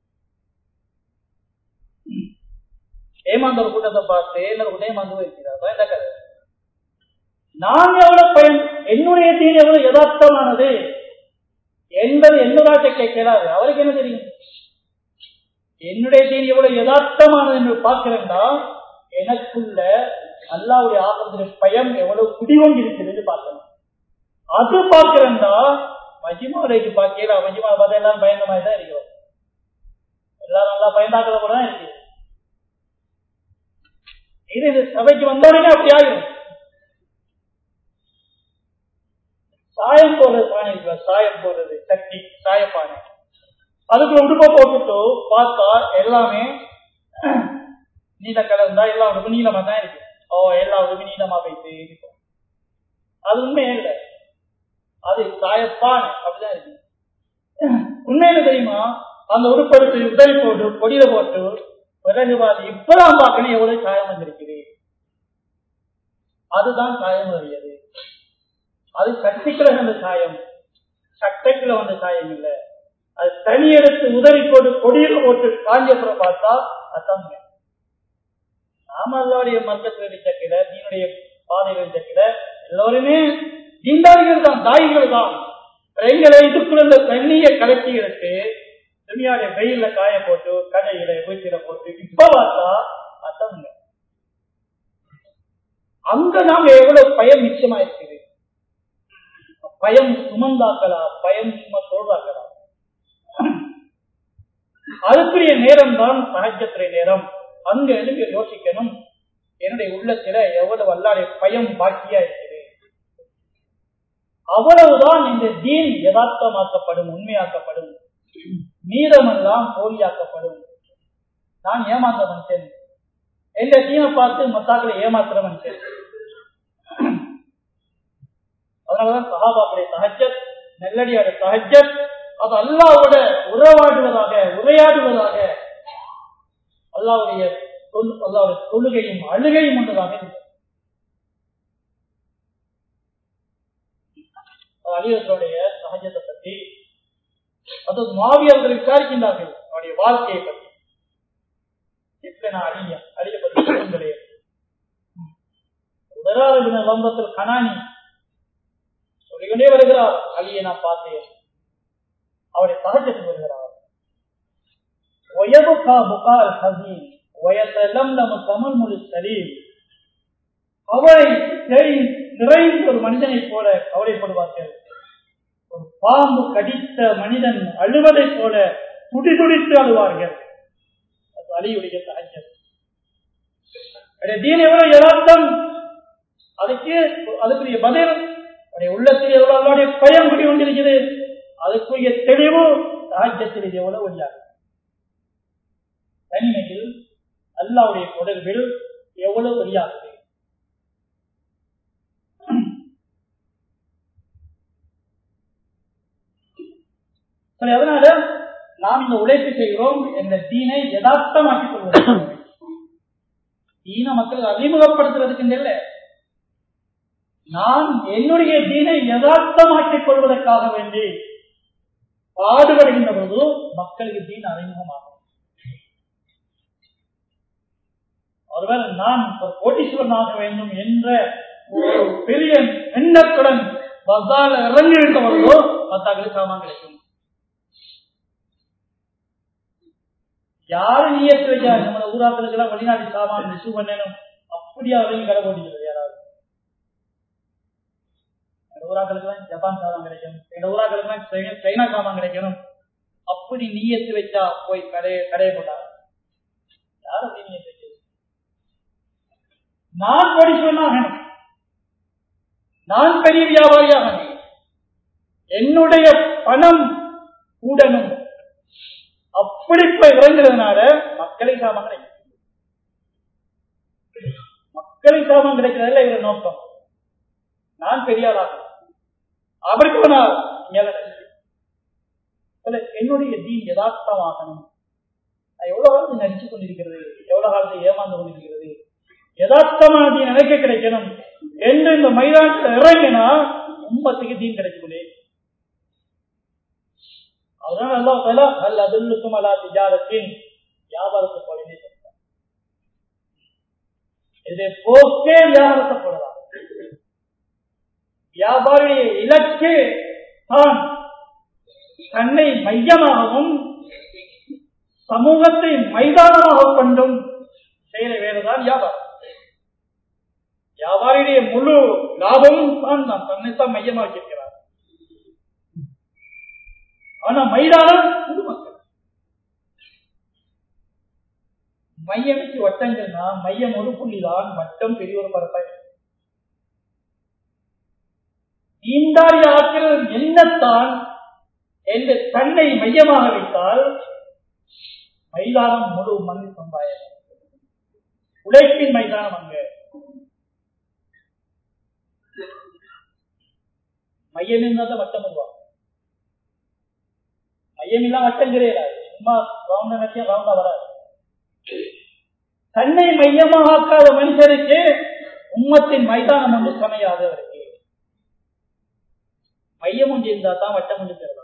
ஏமாந்த ஒரு கூட்டத்தை பார்த்து இன்னொரு கூட்டம் ஏமாந்து வைக்கிறார் என்ன கதை நான் எவ்வளவு பயன் என்னுடைய தீன் எவ்வளவு யதார்த்தமானது என்பது என்னோட கேட்கலாது அவருக்கு என்ன தெரியும் என்னுடைய தீன் எவ்வளவு யதார்த்தமானது என்று பார்க்கிறேன்னா எனக்குள்ள அல்லாவுடைய ஆகத்துடைய பயம் எவ்வளவு குடிகொண்டு இருக்கிறது பார்க்கணும் அது பார்க்கிறேன்னா மஜிமாவுடைய பார்க்கல மஜிமா பார்த்தா எல்லாரும் பயந்த மாதிரி தான் இருக்கிறோம் எல்லாரும் நல்லா பயந்தாக்கிற கூட தான் இருக்கு இது இது சபைக்கு வந்தோடனே அப்படி ஆயிரும் சாயம் போடுறது பானை இருக்குல்ல, சாயம் போடுறது சக்தி சாயப்பானை அதுக்குள்ள உடுப்ப போட்டுட்டு பார்த்தா எல்லாமே நீல கலர் தான் எல்லா உடுப்பும் நீளமா தான் இருக்கு ஓ எல்லா உடுப்பும் நீளமா போயிட்டு இருக்கும் அது உண்மையே இல்லை அது சாயப்பானை அப்படிதான் இருக்கு உண்மையில தெரியுமா அந்த உடுப்படுத்து உதவி போட்டு கொடியில போட்டு பிறகு பார்த்து இப்பதான் பார்க்கணும் எவ்வளவு சாயம் வந்திருக்குது அதுதான் சாயம் வருகிறது அது சக்திக்குள்ள வந்த சாயம் சட்டைக்குள்ள வந்த சாயம் இல்ல அது தனி எடுத்து உதறி போட்டு கொடியில போட்டு காஞ்சப்புறம் பார்த்தா அதான் உண்மை. நாம அல்லாவுடைய மர்க்கத்தில் சக்கில நீனுடைய பாதைகள் சக்கில எல்லோருமே தீண்டாளிகள் தான் தாய்கள் தான் எங்களை இதுக்குள்ள இந்த தண்ணியை கலக்கி எடுத்து துணியாடைய வெயில்ல காய போட்டு கடையில வீட்டில போட்டு இப்ப பார்த்தா அதான் உண்மை. அங்க நாங்க எவ்வளவு பயம் மிச்சமா இருக்குது பயம் சுமந்தாக்கலாம் பயம் சும்மா சொல்றாக்கலாம் அதுக்குரிய நேரம் தான் சகஜத்துடைய நேரம் அங்க எழுந்து யோசிக்கணும் என்னுடைய உள்ளத்துல எவ்வளவு அல்லாடைய பயம் பாக்கியா இருக்குது அவ்வளவுதான் இந்த தீன் யதார்த்தமாக்கப்படும் உண்மையாக்கப்படும் மீதமெல்லாம் போலியாக்கப்படும் நான் ஏமாந்த மனுஷன் எந்த தீனை பார்த்து மத்தாக்களை ஏமாத்துற மனுஷன் அதனாலதான் சஹாபாக்களுடைய சஹஜத் நெல்லடியோட சஹஜத் அது அல்லாவோட உறவாடுவதாக உரையாடுவதாக அல்லாவுடைய தொழு- அல்லாவுடைய தொழுகையும் அழுகையும் ஒன்றுதாக இருந்தது அலிவர்களுடைய சகஜத்தை பற்றி அது மாவியர்கள் விசாரிக்கின்றார்கள் அவருடைய வாழ்க்கையை பற்றி இப்ப நான் அழிய அழிய பற்றி சொல்லுங்களே உதராரபின லம்பத்தில் கனானி சொல்லிக்கொண்டே வருகிறார் அலியை நான் பார்த்தேன் அவருடைய சகஜத்துக்கு வருகிறார் ويبقى بقاء الحزين ويتلملم تململ السليم அவரை தேடி நிறைந்த ஒரு மனிதனைப் போல கவலைப்படுவார்கள் ஒரு பாம்பு கடித்த மனிதன் அழுவதைப் போல துடி துடித்து அழுவார்கள் அது அலியுடைய சகஜம் தீன் எவ்வளவு யதார்த்தம் அதுக்கு அதுக்குரிய பதில் அவருடைய உள்ளத்தில் எவ்வளவு அவருடைய பயம் குடி கொண்டிருக்கிறது அதுக்குரிய தெளிவு சாஜ்யத்தில் இது எவ்வளவு ஒழியாது தனிமையில் அல்லாவுடைய தொடர்பில் எவ்வளவு ஒழியாகுது சரி அதனால நாம் இந்த உழைப்பு செய்கிறோம் இந்த தீனை யதார்த்தமாக்கிக் கொள்வோம் தீன மக்கள் அறிமுகப்படுத்துறதுக்கு இல்லை நான் என்னுடைய தீனை யதார்த்தமாக்கிக் கொள்வதற்காக வேண்டி பாடுபடுகின்ற போது மக்களுக்கு தீன் அறிமுகமாகும் ஒருவர் நான் ஒரு கோட்டீஸ்வரனாக வேண்டும் என்ற ஒரு பெரிய எண்ணத்துடன் பசால இறங்குகின்ற பொழுதோ பத்தாக்களுக்கு சாமான் கிடைக்கும் யாரு நீயத்து வைக்கா நம்ம ஊராக்களுக்கு எல்லாம் வெளிநாட்டு சாமான் ரிசீவ் பண்ணணும் அப்படியா வரையும் கடை போட்டிக்கிறது யாராவது எங்க ஊராக்களுக்கு ஜப்பான் சாமான் கிடைக்கும் எங்க ஊராக்களுக்கு சைனா- சைனா சாமான் கிடைக்கணும் அப்படி நீயத்து வச்சா போய் கடையை கடையை போட்டாங்க யார் அப்படி நீயத்து வச்சது நான் கோடீஸ்வரனாக நான் பெரிய வியாபாரியாக என்னுடைய பணம் கூடணும் அப்படி போய் இறங்குறதுனால மக்களை சாமான் கிடைக்கும் மக்களை சாமான் கிடைக்கிறதுல இவர் நோக்கம் நான் பெரிய ஆளாகும் அப்படி போனால் மேல இல்ல, என்னுடைய தீன் யதார்த்தமாகணும் நான் எவ்வளவு காலத்து நடிச்சு கொண்டிருக்கிறது எவ்வளவு காலத்தை ஏமாந்து கொண்டிருக்கிறது யதார்த்தமான தீன் எனக்கு கிடைக்கணும் என்று இந்த மைதானத்தில் இறங்கினா உம்மத்துக்கு தீன் கிடைக்கக்கூடிய அதனால அல்லாஹ் தஆலா ஹல் அதுல்லுக்கும் அலா திஜாரத்தின் வியாபாரத்தை போலவே சொல்றார் இது போக்கே வியாபாரத்தை போலதான் வியாபாரிய இலக்கு தான் தன்னை மையமாகவும் சமூகத்தை மைதானமாக கொண்டும் செய்கிற வேலைதான் வியாபாரம் வியாபாரியுடைய முழு லாபமும் தான் தான் தன்னைத்தான் மையமாக்கி இருக்கிறார் ஆனா மைதானம் பொதுமக்கள் மையம் வச்சு வட்டங்கள்னா மையம் ஒரு புள்ளிதான் வட்டம் பெரிய ஒரு பரப்பை நீண்டாடி ஆக்கிறது என்னத்தான் என்று தன்னை மையமாக வைத்தால் மைதானம் முழு மண் சம்பாயம் உழைப்பின் மைதானம் அங்க மையம் இருந்தால் வட்டம் உருவாகும் மையம் இல்லாம வட்டம் கிடையாது சும்மா ரவுண்டா நினைச்சா ரவுண்டா வராது தன்னை மையமாக ஆக்காத மனுஷருக்கு உம்மத்தின் மைதானம் ஒன்று சமையாது அவருக்கு மையம் ஒன்று இருந்தா தான் வட்டம் ஒன்று பெறலாம்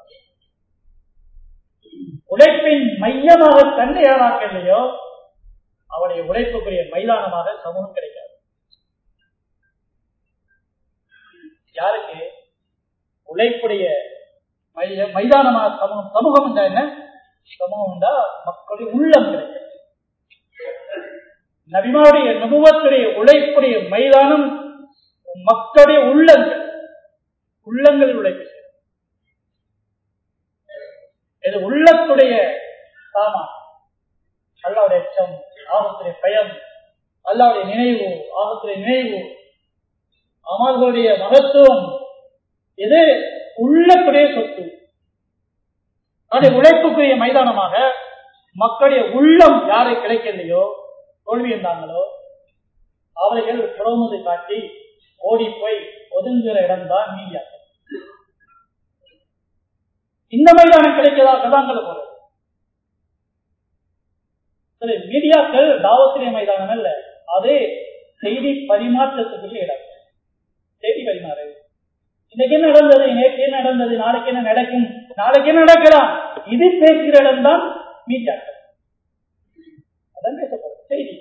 உழைப்பின் மையமாக தன்னை யாராக்கலையோ அவருடைய உழைப்புக்குரிய மைதானமாக சமூகம் கிடைக்காது யாருக்கு உழைப்புடைய மைய மைதானமாக சமூகம் சமூகம் என்றா என்ன சமூகம் என்றா மக்களுடைய உள்ளம் கிடைக்கும் நபிமாவுடைய நபுவத்துடைய உழைப்புடைய மைதானம் மக்களுடைய உள்ளங்கள் உள்ளங்களில் உழைப்பு இது உள்ளத்துடைய சாமா அல்லாவுடைய அச்சம் ஆபத்துடைய பயம் அல்லாவுடைய நினைவு ஆபத்துடைய நினைவு அமல்களுடைய மகத்துவம் இது உள்ளத்துடைய சொத்து அதை உழைப்புக்குரிய மைதானமாக மக்களுடைய உள்ளம் யாரை கிடைக்கலையோ தோல்வி இருந்தாங்களோ அவர்கள் புறமுது காட்டி ஓடி போய் ஒதுங்குகிற இடம்தான் மீடியா இந்த மைதானம் கிடைக்கிறதா கதாங்களை போறது சரி மீடியாக்கள் தாவத்திரிய மைதானம் அல்ல அது செய்தி பரிமாற்றத்துக்குரிய இடம் செய்தி பரிமாறு இன்னைக்கு என்ன நடந்தது நேற்று என்ன நடந்தது நாளைக்கு என்ன நடக்கும் நாளைக்கு என்ன நடக்கலாம் இது பேசுகிற இடம் தான் மீடியாக்கள் அதான் பேசப்படும் செய்தி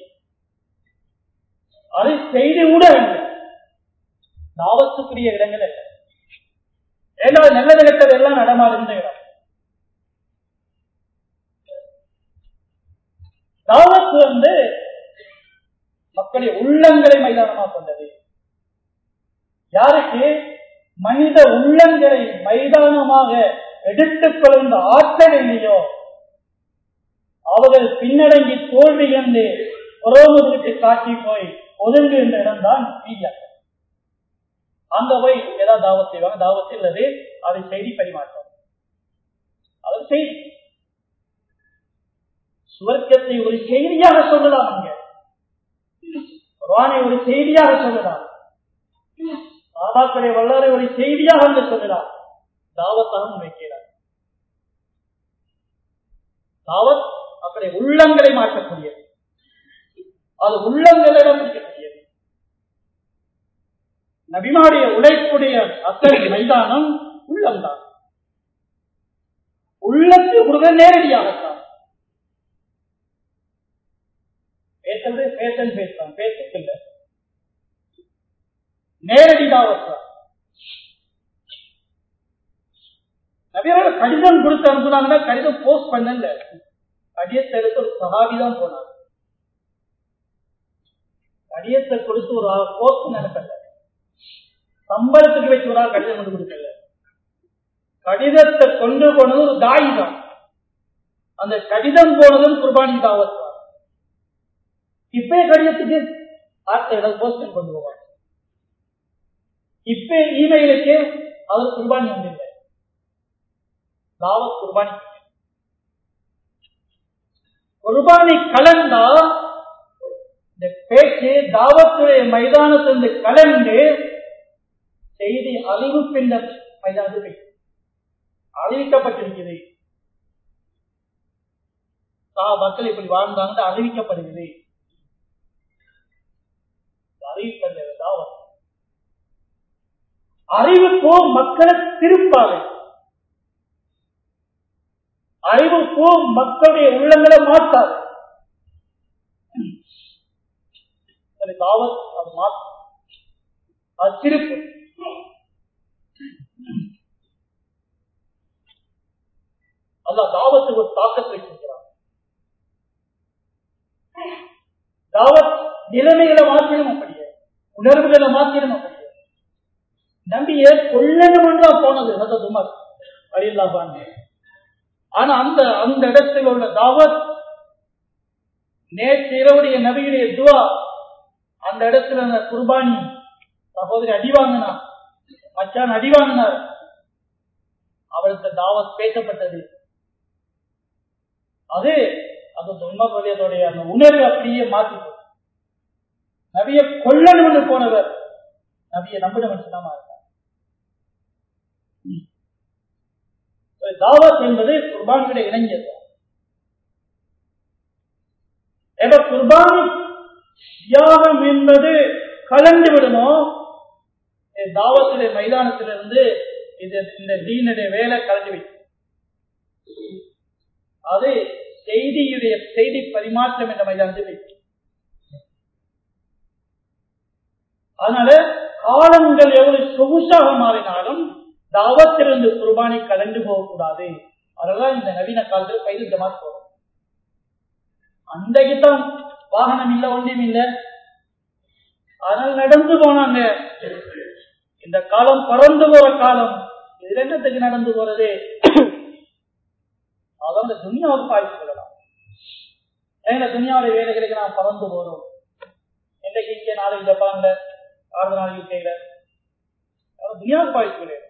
அது செய்தி ஊடகங்கள் தாவத்துக்குரிய இடங்கள் அல்ல ஏதாவது நல்ல நிலத்தது எல்லாம் நடமாறுந்த இடம் தாவத்து வந்து மக்களுடைய உள்ளங்களை மைதானமாக கொண்டது யாருக்கு மனித உள்ளங்களை மைதானமாக எடுத்துக் கொள்கின்ற ஆற்றல் இல்லையோ அவர்கள் பின்னடங்கி தோல்வி என்று புறமுதுகிட்டு காட்டி போய் ஒதுங்குகின்ற இடம்தான் மீடியா அங்க போய் ஏதாவது தாவத் செய்வாங்க தாவத் இல்லது அது செய்தி பரிமாற்றம் அது செய்தி சுவர்க்கத்தை ஒரு செய்தியாக சொல்லலாம் அங்க குரானை ஒரு செய்தியாக சொல்லலாம் சாதாக்களுடைய வல்லாரை ஒரு செய்தியாக அங்கு சொல்லலாம் தாவத்தாகவும் வைக்கிறார் தாவத் அப்படி உள்ளங்களை மாற்றக்கூடியது அது உள்ளங்களிடம் இருக்கக்கூடியது நபிமாடைய உழைப்புடைய அசல் மைதானம் உள்ளம்தான் உள்ளத்து முருக நேரடியாகத்தான் பேசுறது பேசன் பேசலாம் பேசத்தில்லை நேரடி தாவத்தான் நபியர்கள் கடிதம் கொடுத்து அனுப்புனாங்கன்னா கடிதம் போஸ்ட் பண்ணல கடிதத்தை எடுத்து ஒரு சகாபி தான் போனாங்க கடிதத்தை கொடுத்து ஒரு போஸ்ட் அனுப்பல சம்பளத்துக்கு வச்சு ஒரு ஆள் கடிதம் கொண்டு கொடுக்கல கடிதத்தை கொண்டு போனது ஒரு தாய் தான் அந்த கடிதம் போனதும் குர்பானி தாவத் தான் இப்ப கடிதத்துக்கு ஆட்கள் போஸ்ட் கொண்டு போவாங்க இப்ப இமெயிலுக்கு அவர் குர்பானி ஒன்றில்லை தாவத் குர்பானி குர்பானி கலந்தா இந்த பேச்சு தாவத்துடைய மைதானத்திலிருந்து கலந்து செய்தி அறிவிப்பின் மைதானத்தில் அறிவிக்கப்பட்டிருக்கிறது மக்கள் இப்படி வாழ்ந்தாங்க அறிவிக்கப்படுகிறது அறிவிப்பது தாவத் அறிவுக்கோ மக்களை திருப்பாது அறிவுக்கோ மக்களுடைய உள்ளங்களை மாற்றாது தாவத் அது மாற்றும் அது திருப்பு அல்ல தாவத்துக்கு ஒரு தாக்கத்தை கொடுக்கிறார் தாவத் நிலைமைகளை மாற்றிடும் அப்படியே உணர்வுகளை மாற்றிடும் அப்படியே நம்பிய கொல்லணும் என்றா போனது அது உமர் அழியல்லாபான் ஆனா அந்த அந்த இடத்தில் உள்ள தாவத் நேற்று இரவுடைய நபியுடைய துவா அந்த இடத்துல அந்த குர்பானி சகோதரி அடி வாங்கினார் மச்சான் அடி வாங்கினார் அவருக்கு தாவத் பேசப்பட்டது அது அது உண்மையுடைய அந்த உணர்வு அப்படியே மாற்றி நபிய கொல்லணும்னு போனவர் நபிய நம்பின மனுஷனாமா இருக்கார் தாவத் என்பது குர்பானியுடைய இளைஞர் எவ குர்பானி தியாகம் என்பது கலந்து விடுமோ தாவத்துடைய மைதானத்திலிருந்து இது இந்த தீனுடைய வேலை கலந்து வைக்கும் அது செய்தியுடைய செய்தி பரிமாற்றம் என்ற மைதானத்தில் வைக்கும் அதனால காலங்கள் எவ்வளவு சொகுசாக மாறினாலும் தாவத்திலிருந்து குர்பானி கலந்து போகக்கூடாது அதெல்லாம் இந்த நவீன காலத்தில் பயிர் ஜமாத் போகும் அன்றைக்குத்தான் வாகனம் இல்ல ஒன்றும் இல்ல அதனால் நடந்து போனாங்க இந்த காலம் பறந்து போற காலம் இதுல என்னத்துக்கு நடந்து போறது அதான் இந்த துணியாவுக்கு பாய்ச்சி கொள்ளலாம் ஏன்னா துணியாவுடைய வேலைகளுக்கு நாம் பறந்து போறோம் இன்றைக்கு இங்கே நாளைக்கு ஜப்பான்ல ஆறு நாள் யூகேல துணியாவுக்கு பாய்ச்சி கொள்ளையில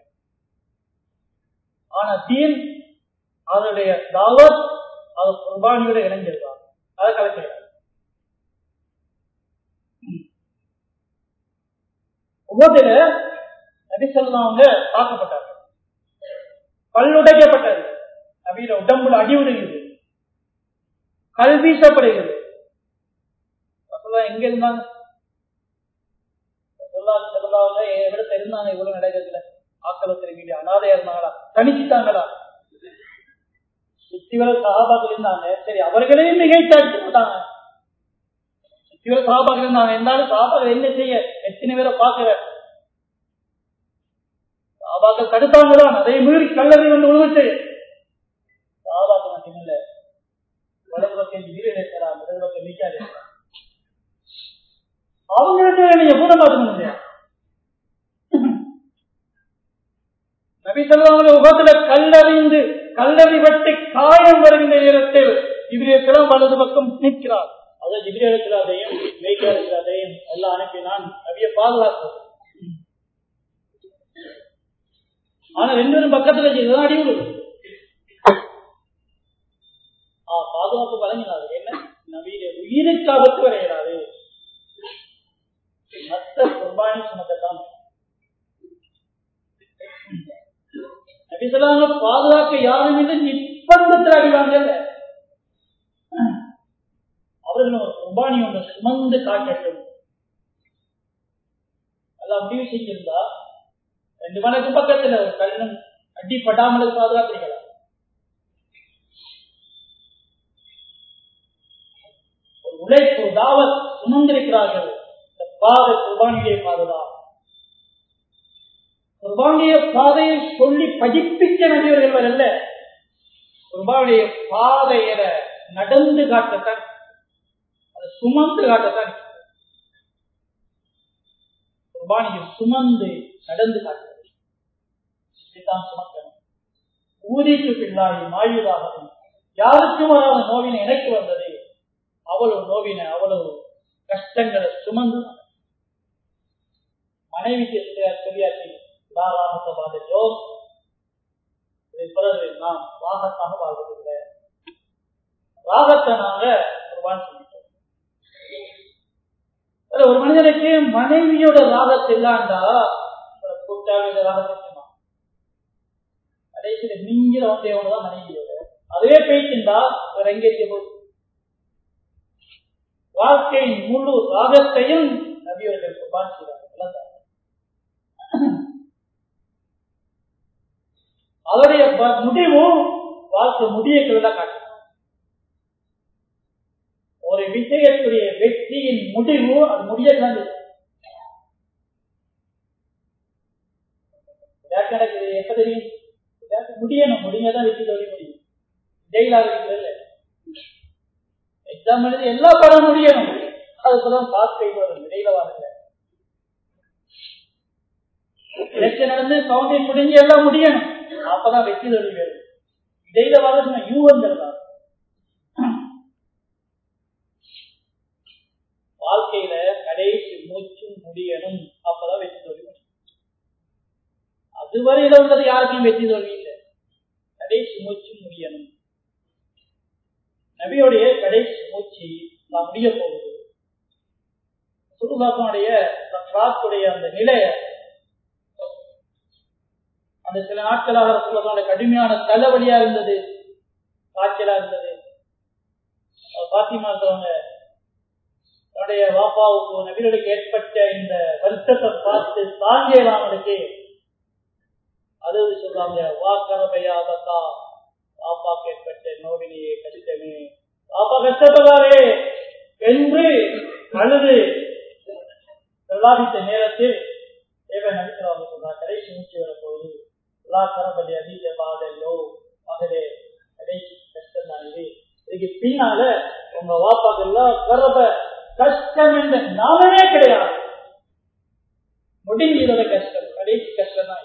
ஆனா தீன் அதனுடைய தாவத் அது குர்பானியோட இணைஞ்சிருக்காங்க அதை கலக்கிறாங்க உபதில நபி சொல்லாங்க தாக்கப்பட்டார்கள் பல்லுடைக்கப்பட்டது நபியில உடம்புல அடி விடுகிறது கல் வீசப்படுகிறது எங்க இருந்தாங்க எவ்வளவு இருந்தாங்க இவ்வளவு நடக்கிறதுல ஆக்களை திரும்பிட்டு அனாதையா இருந்தாங்களா தனிச்சுட்டாங்களா சுத்திவர சகாபாக்கள் இருந்தாங்க சரி அவர்களையும் மிகைத்தாச்சு போட்டாங்க சுத்திவர சகாபாக்கள் இருந்தாங்க இருந்தாலும் சகாபாக்கள் என்ன செய்ய எத்தனை பேரை பார்க்கிற சாபாக்கள் தடுத்தாங்கதான் அதை மீறி கல்லறி வந்து உழுவிட்டு சாபாக்கள் மட்டும் இல்ல வலது பக்கம் வீடு இருக்கிறார் இடது பக்கம் நிக்காது அவங்க நீங்க கூட பார்க்க முடியாது நபி சொல்லுவாங்க உபத்துல கல்லறிந்து கல்லறிபட்டு காயம் வருகின்ற நேரத்தில் இவர்களுக்கெல்லாம் வலது பக்கம் நிற்கிறார் அது ஜிபிரேலத்திலாதையும் மேய்க்காதையும் எல்லாம் அனுப்பினான் நபிய பாதுகாப்பு ஆனா ரெண்டு பேரும் பக்கத்துல செய்ததான் அடி விடுது பாதுகாப்பு வழங்கினாரு என்ன நவீன உயிருக்கு ஆபத்து வரைகிறாரு மற்ற குர்பானி சுமத்தான் நபிசலாங்க பாதுகாக்க யாரும் இல்லை நிப்பந்தத்தில் அடிவாங்கல்ல அவர்கள் ஒரு குர்பானி ஒன்று சுமந்து காட்டட்டும் எல்லாம் முடிவு செஞ்சிருந்தா ரெண்டு மணிக்கு பக்கத்துல ஒரு கல்லும் அடிப்படாமல் பாதுகாக்கிறீங்களா ஒரு உழைப்பு தாவத் சுமந்திருக்கிறார்கள் இந்த பாதை குர்பானியை பாதுதான் குர்பானுடைய பாதையை சொல்லி பதிப்பிக்க நடிகர்கள் அல்ல குர்பானுடைய பாதையில நடந்து காட்டத்தான் அதை சுமந்து காட்டத்தான் குர்பானியை சுமந்து நடந்து காட்டுறது இதுதான் சுமக்கணும் ஊதிக்கு பின்னாடி மாயுதாகவும் யாருக்கும் வராத நோவினை எனக்கு வந்தது அவ்வளவு நோவினை அவ்வளவு கஷ்டங்களை சுமந்து மனைவிக்கு சரியாச்சு ராகத்தை பார்த்துட்டோம் பிறகு நாம் ராகத்தாக வாழ்வதில்லை ராகத்தை நாங்க குர்பான் சொல்லிட்டோம் ஒரு மனிதனுக்கு மனைவியோட ராகத்தை இல்லாண்டா கூட்டாளி ராகத்தை கடைசியில மிஞ்சில வந்தவனதான் மனைவியோட அதுவே பேசிண்டா வேற எங்க இருக்க போகுது வாழ்க்கையின் முழு ராகத்தையும் நபியவர்கள் குர்பான் செய்தார்கள் அவருடைய முடிவும் வாழ்க்கை முடியக்கிறதா காட்டும் ஒரு விஷயத்துடைய வெற்றியின் முடிவு அது முடியதான் நடக்குது எப்ப தெரியும் முடியணும் முடிஞ்சதான் வெற்றி தொழில் முடியும் ஜெயிலாக இருக்கிறது எக்ஸாம் எழுதி எல்லா படம் முடியணும் அதுக்குதான் பாஸ் செய்து வரும் இடையில வரல எலெக்ஷன் நடந்து கவுண்டிங் முடிஞ்சு எல்லாம் முடியணும் அப்பதான் வெற்றி தொழில் வேணும் இடையில வர யூவன்கிறதா வாழ்க்கையில கடைசி மூச்சும் முடியணும் அப்பதான் வெற்றி தோல்வி முடியும். அதுவரையில உள்ளது யாருக்கும் வெற்றி தோல்வி இல்லை கடைசி மூச்சு முடியணும் நபியோடைய கடைசி மூச்சு நான் முடிய போகுது சுருபாக்கனுடைய சக்கராத்துடைய அந்த நிலைய அந்த சில நாட்களாக சுருபாக்கனுடைய கடுமையான தலைவலியா இருந்தது காய்ச்சலா இருந்தது பாத்திமா இருக்கிறவங்க தன்னுடைய வாப்பாவுக்கு நபிகளுக்கு ஏற்பட்ட இந்த வருத்தத்தை பார்த்து தாங்கியலாம் அவனுக்கு அது சொல்றாங்க வாக்கரபையாதத்தா பாப்பாக்கு ஏற்பட்ட நோவினையே கஷ்டமே பாப்பா கஷ்டப்படுறாரே என்று அழுது பிரலாபித்த நேரத்தில் தேவன் நடிக்கிறவங்க சொல்றார் கடைசி மூச்சு வரப்போகுது எல்லா கரபலி அதீத பாதையோ மகளே கடைசி கஷ்டம் தான் இது இதுக்கு பின்னால உங்க வாப்பாக்கு எல்லாம் கரப கஷ்டம் என்ற நாமமே கிடையாது முடிஞ்சதோட கஷ்டம் கடைசி கஷ்டம் தான் இது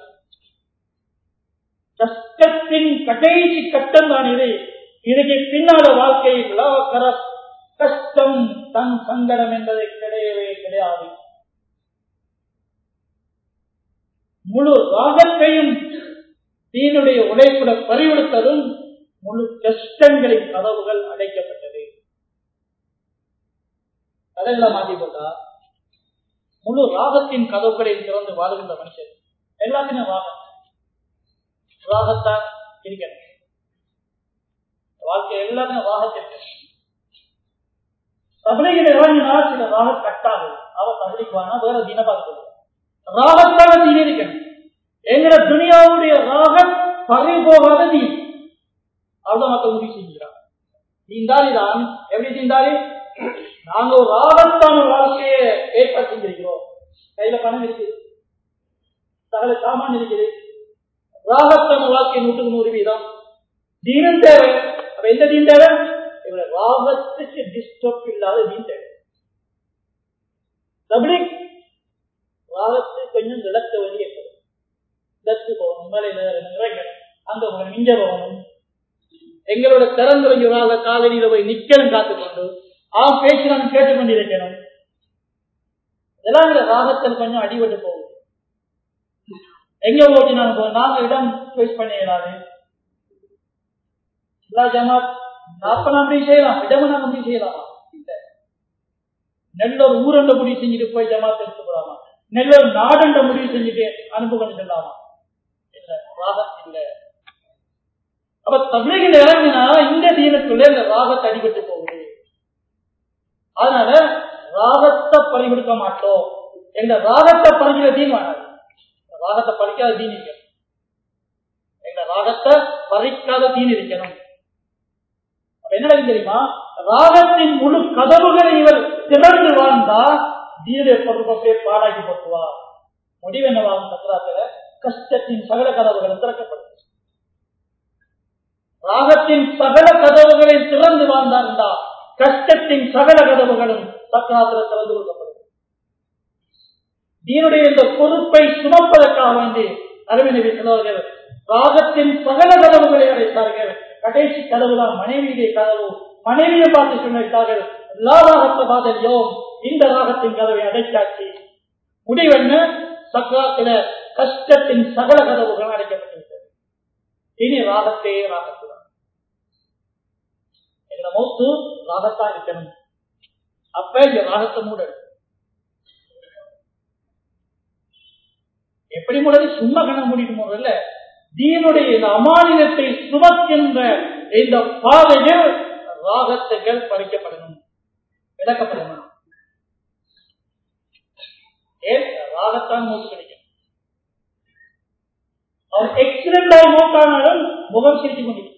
கஷ்டத்தின் கடைசி கட்டம் தான் இது இதுக்கு பின்னால வாழ்க்கையில் கஷ்டம் தன் சங்கடம் என்பது கிடையவே கிடையாது முழு ராகத்தையும் தீனுடைய உழைப்புல பறிவெடுத்ததும் முழு கஷ்டங்களின் கதவுகள் அடைக்கப்பட்டது கதைகளை மாற்றி போட்டா முழு ராகத்தின் கதவுகளில் திறந்து வாழ்கின்ற மனுஷன் எல்லாத்தையும் ராகம் ராகத்தான் இருக்கணும் வாழ்க்கை எல்லாத்தையும் ராகத்திற்கு தபிலைகள் இறங்கினா சில ராக கட்டாது அவ தபிலிக்குவானா வேற தின பார்க்கணும் ராகத்தான தீன் இருக்கணும் எங்கட துனியாவுடைய ராகம் பறிபோகாத தீன் அதுதான் மத்த முடிவு செஞ்சுக்கிறான் தீண்டாளி தான் எப்படி தீண்டாளி நாங்க ஒரு ராகத்தான வாழ்க்கையை ஏற்பாடு செஞ்சிருக்கிறோம் கையில பணம் இருக்கு சகல சாமான் இருக்குது ராகத்தான வாழ்க்கை நூற்றுக்கு நூறு வீதம் தீனம் தேவை அப்ப எந்த தீன் தேவை இவரை ராகத்துக்கு டிஸ்டர்ப் இல்லாத தீன் தேவை தபிலிக் ராகத்துக்கு கொஞ்சம் விளக்க வழி ஏற்படும் விளக்கு போகணும் மலையில இறங்கணும் அங்க போகணும் இங்க போகணும் எங்களோட திறந்துரைஞ்ச ராக காதலியில போய் நிக்கணும் காத்துக்கொண்டு அவன் பேசுறான்னு கேட்டுக்கொண்டிருக்கணும் இதெல்லாம் இந்த ராகத்தில் கொஞ்சம் அடிபட்டு போகும் எங்க போச்சு நாங்க நாங்க இடம் சூஸ் பண்ண இயலாது எல்லா ஜமாத் அப்ப நாம் முடிவு செய்யலாம் இடமும் நாங்க முடிவு செய்யலாமா நெல்லூர் ஊரண்ட முடிவு செஞ்சுட்டு போய் ஜமாத் எடுத்து போலாமா நெல்லூர் நாடண்ட முடிவு செஞ்சுட்டு அனுப்ப கொண்டு செல்லாமா இல்ல ராகம் இல்ல அப்ப தமிழகில் இறங்கினா இந்த தீனத்துள்ள இந்த ராகத்தை அடிபட்டு போகுது அதனால ராகத்தை பறிவிடுக்க மாட்டோம் எங்க ராகத்தை பறிக்கிற தீன் வேணாது ராகத்தை பறிக்காத தீன் இருக்கணும் எங்க ராகத்தை பறிக்காத தீன் இருக்கணும் என்ன தெரியுமா ராகத்தின் முழு கதவுகளை இவர் திறந்து வாழ்ந்தா தீரை பொறுப்பை பாடாக்கி போட்டுவா முடிவு என்னவாகும் சக்கராத்துல கஷ்டத்தின் சகல கதவுகளும் திறக்கப்படும் ராகத்தின் சகல கதவுகளை திறந்து வாழ்ந்தார்ந்தா கஷ்டத்தின் சகல கதவுகளும் சக்கராத்துல திறந்து கொள்ளப்படும் தீனுடைய இந்த பொறுப்பை சுமப்பதற்காக வேண்டி அரவிந்தவி சொன்னவர்கள் ராகத்தின் சகல கதவுகளை அடைத்தார்கள் கடைசி கதவுதான் மனைவியுடைய கதவு மனைவியை பார்த்து சொன்னார்கள் எல்லா ராகத்தை பாதலியோ இந்த ராகத்தின் கதவை அடைச்சாச்சு முடிவென்ன சக்கராத்தில கஷ்டத்தின் சகல கதவுகள் அடைக்கப்பட்டிருக்கிறது இனி ராகத்தே ராகத்துதான் எங்களை மௌத்து ராகத்தான் இருக்கணும் அப்ப இந்த ராகத்தை மூட எப்படி மூடது சும்மா கண்ண மூடிட்டு போறதில்ல தீனுடைய இந்த அமானிதத்தை சுமக்கின்ற இந்த பாதையில் ராகத்துகள் பறிக்கப்படணும் விளக்கப்படணும் ஏன் ராகத்தான் மூச்சு கிடைக்கும் அவர் எக்ஸிடென்டாய் மூட்டானாலும் முகம் சிரித்து கொண்டிருக்கும்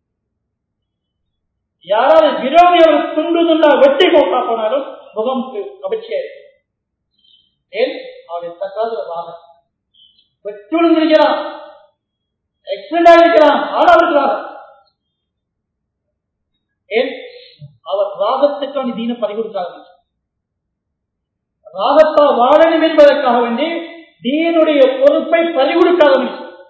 யாராவது விரோதி அவர் துண்டு துண்டா வெட்டி போட்டா போனாலும் முகம் கபட்சியா இருக்கும் ஏன் அவருடைய தக்காத ராகம் வெற்றுடன் இருக்கிறான் எக்ஸிடென்டா இருக்கிறான் ஆனா இருக்கிறார் ஏன் அவர் ராகத்துக்கான தீன பறிகொடுக்காக ராகத்தா வாழணும் என்பதற்காக வேண்டி தீனுடைய பொறுப்பை பறிகொடுக்காத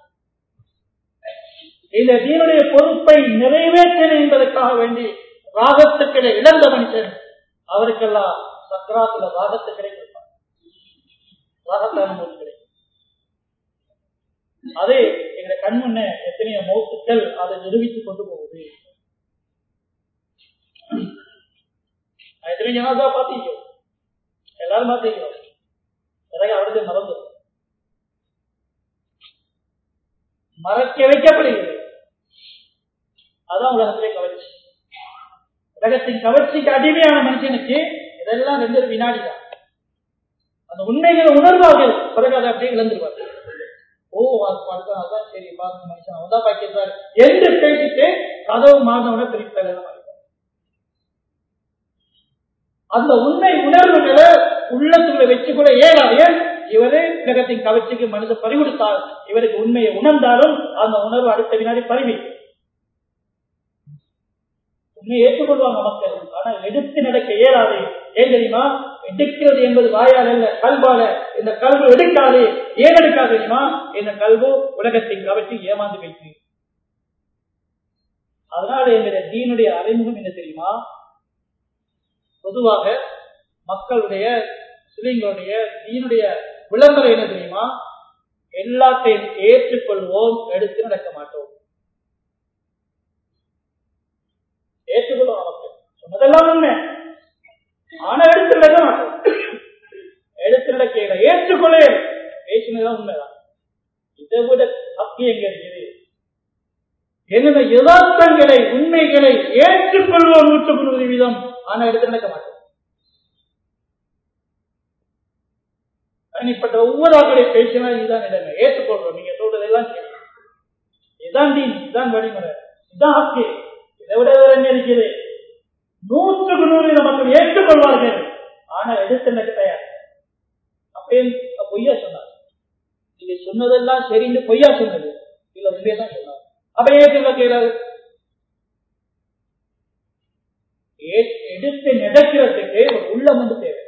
இந்த தீனுடைய பொறுப்பை நிறைவேற்றணும் என்பதற்காக வேண்டி ராகத்துக்களை இழந்த மனுஷன் அவருக்கெல்லாம் சக்கராத்துல ராகத்தை கிடைக்கும் ராகத்தான மௌத்து கிடைக்கும் அதே எங்க கண் முன்ன எத்தனையோ மௌத்துக்கள் அதை நிரூபித்துக் கொண்டு போகுது எத்தனை ஜனாதா பாத்தீங்க எல்லாரும் பாத்தீங்க பிறகு அவருக்கு மறந்து மறக்க வைக்கப்படுகிறது அதான் உலகத்திலே கவர்ச்சி உலகத்தின் கவர்ச்சிக்கு அடிமையான மனுஷனுக்கு இதெல்லாம் ரெண்டு வினாடி தான் அந்த உண்மைகளை உணர்வார்கள் பிறகு அதை அப்படியே இழந்துருவார்கள் ஓ அது பார்த்தான் அதான் சரி பாருங்க மனுஷன் அவன் தான் பாக்கியிருந்தாரு என்று பேசிட்டு கதவு மாறினவன திருப்பி அந்த உண்மை உணர்வுகளை உள்ளத்துக்குள்ள வச்சு கூட ஏறாது இவரே உலகத்தின் கவர்ச்சிக்கு மனித பறிவிடுத்தார் இவருக்கு உண்மையை உணர்ந்தாலும் அந்த உணர்வு அடுத்த வினாடி பறிவி உண்மையை ஏற்றுக்கொள்வாங்க மக்கள் ஆனால் எடுத்து நடக்க இயலாது ஏன் தெரியுமா எடுக்கிறது என்பது வாயால் அல்ல கல்வால இந்த கல்வு எடுக்காது ஏன் எடுக்காது தெரியுமா இந்த கல்வு உலகத்தின் கவர்ச்சி ஏமாந்து வைத்து அதனால எங்களுடைய தீனுடைய அறிமுகம் என்ன தெரியுமா பொதுவாக மக்களுடைய முஸ்லிம்களுடைய தீனுடைய விளம்பரம் என்ன தெரியுமா எல்லாத்தையும் ஏற்றுக்கொள்வோம் எடுத்து நடக்க மாட்டோம் ஏற்றுக்கொள்வோம் நமக்கு சொன்னதெல்லாம் உண்மை ஆனா எடுத்து நடக்க மாட்டோம் எடுத்து நடக்க ஏற்றுக்கொள்ள பேசினதுதான் உண்மைதான் இதை விட தப்பி எங்க இருக்குது என்னுடைய யதார்த்தங்களை உண்மைகளை ஏற்றுக்கொள்வோம் நூற்றுக்கு நூறு வீதம் ஆனா எடுத்து நடக்க மாட்டோம் தனிப்பட்ட ஒவ்வொரு ஆக்களை பேசினா இதுதான் நிலைமை ஏற்றுக்கொள்றோம் நீங்க சொல்றதெல்லாம் சரி இதுதான் தீன் இதுதான் வழிமுறை இதுதான் ஹக்கு இதை விட வேற என்ன இருக்குது நூற்றுக்கு நூறு மக்கள் ஏற்றுக்கொள்வார்கள் ஆனா எடுத்து நடக்க தயார் அப்பயும் பொய்யா சொன்னார் நீங்க சொன்னதெல்லாம் சரின்னு பொய்யா சொன்னது இல்ல உண்மையை தான் சொன்னார் அப்ப ஏற்றுக்க கேளாது எடுத்து நடக்கிறதுக்கு ஒரு உள்ளம் வந்து தேவை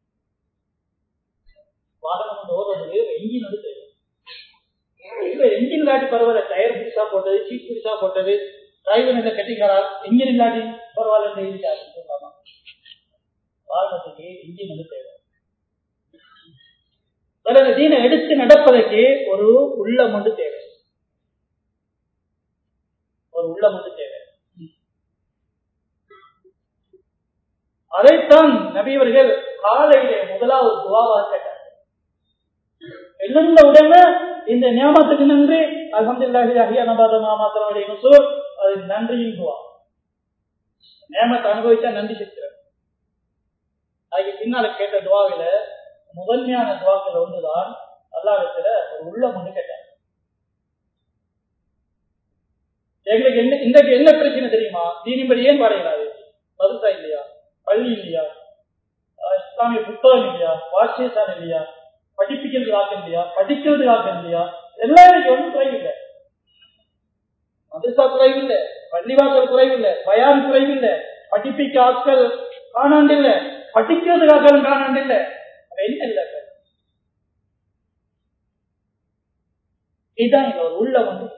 வாகனம் வந்து ஓடுறதுக்கு என்ஜின் வந்து தேவை இல்ல என்ஜின் இல்லாட்டி பரவாயில்ல டயர் புதுசா போட்டது சீட் புதுசா போட்டது டிரைவர் என்ன கட்டிக்காரா என்ஜின் இல்லாட்டி பரவாயில்ல சொல்லலாமா வாகனத்துக்கு இன்ஜின் வந்து தேவை தீனை எடுத்து நடப்பதற்கு ஒரு உள்ளம் ஒன்று தேவை ஒரு உள்ளம் ஒன்று தேவை அதைத்தான் நபியவர்கள் காலையிலே முதலாவது துவாவாக கேட்டார் எழுந்த உடனே இந்த ஞாபகத்துக்கு நன்றி அலமதுல்லாஹி அஹியா நபாதமா மாத்திரமுடைய நுசூர் அது நன்றியின் துவா நேமத்தை அனுபவிச்சா நன்றி செலுத்துறேன் அதுக்கு பின்னால கேட்ட துவாவில முதன்மையான துவாக்கள் ஒன்றுதான் அல்லாவிடத்துல ஒரு உள்ளம் ஒன்று கேட்டார் எங்களுக்கு என்ன இன்றைக்கு என்ன பிரச்சனை தெரியுமா தீனிபடி ஏன் வரையலாது மதுசா இல்லையா பள்ளி இல்லையா இஸ்லாமிய புத்தகம் இல்லையா வாசியசான் இல்லையா படிப்பிக்கிறது ஆக்கம் இல்லையா படிக்கிறது ஆக்கம் இல்லையா எல்லாம் இன்னைக்கு ஒன்றும் குறைவில்லை மதுசா குறைவில்லை பள்ளிவாசல் குறைவில்லை பயான் குறைவில்லை படிப்பிக்க ஆட்கள் காணாண்டில்லை படிக்கிறது ஆக்கள் காணாண்டில்லை என்ன இல்லை இதுதான் ஒரு உள்ள வந்து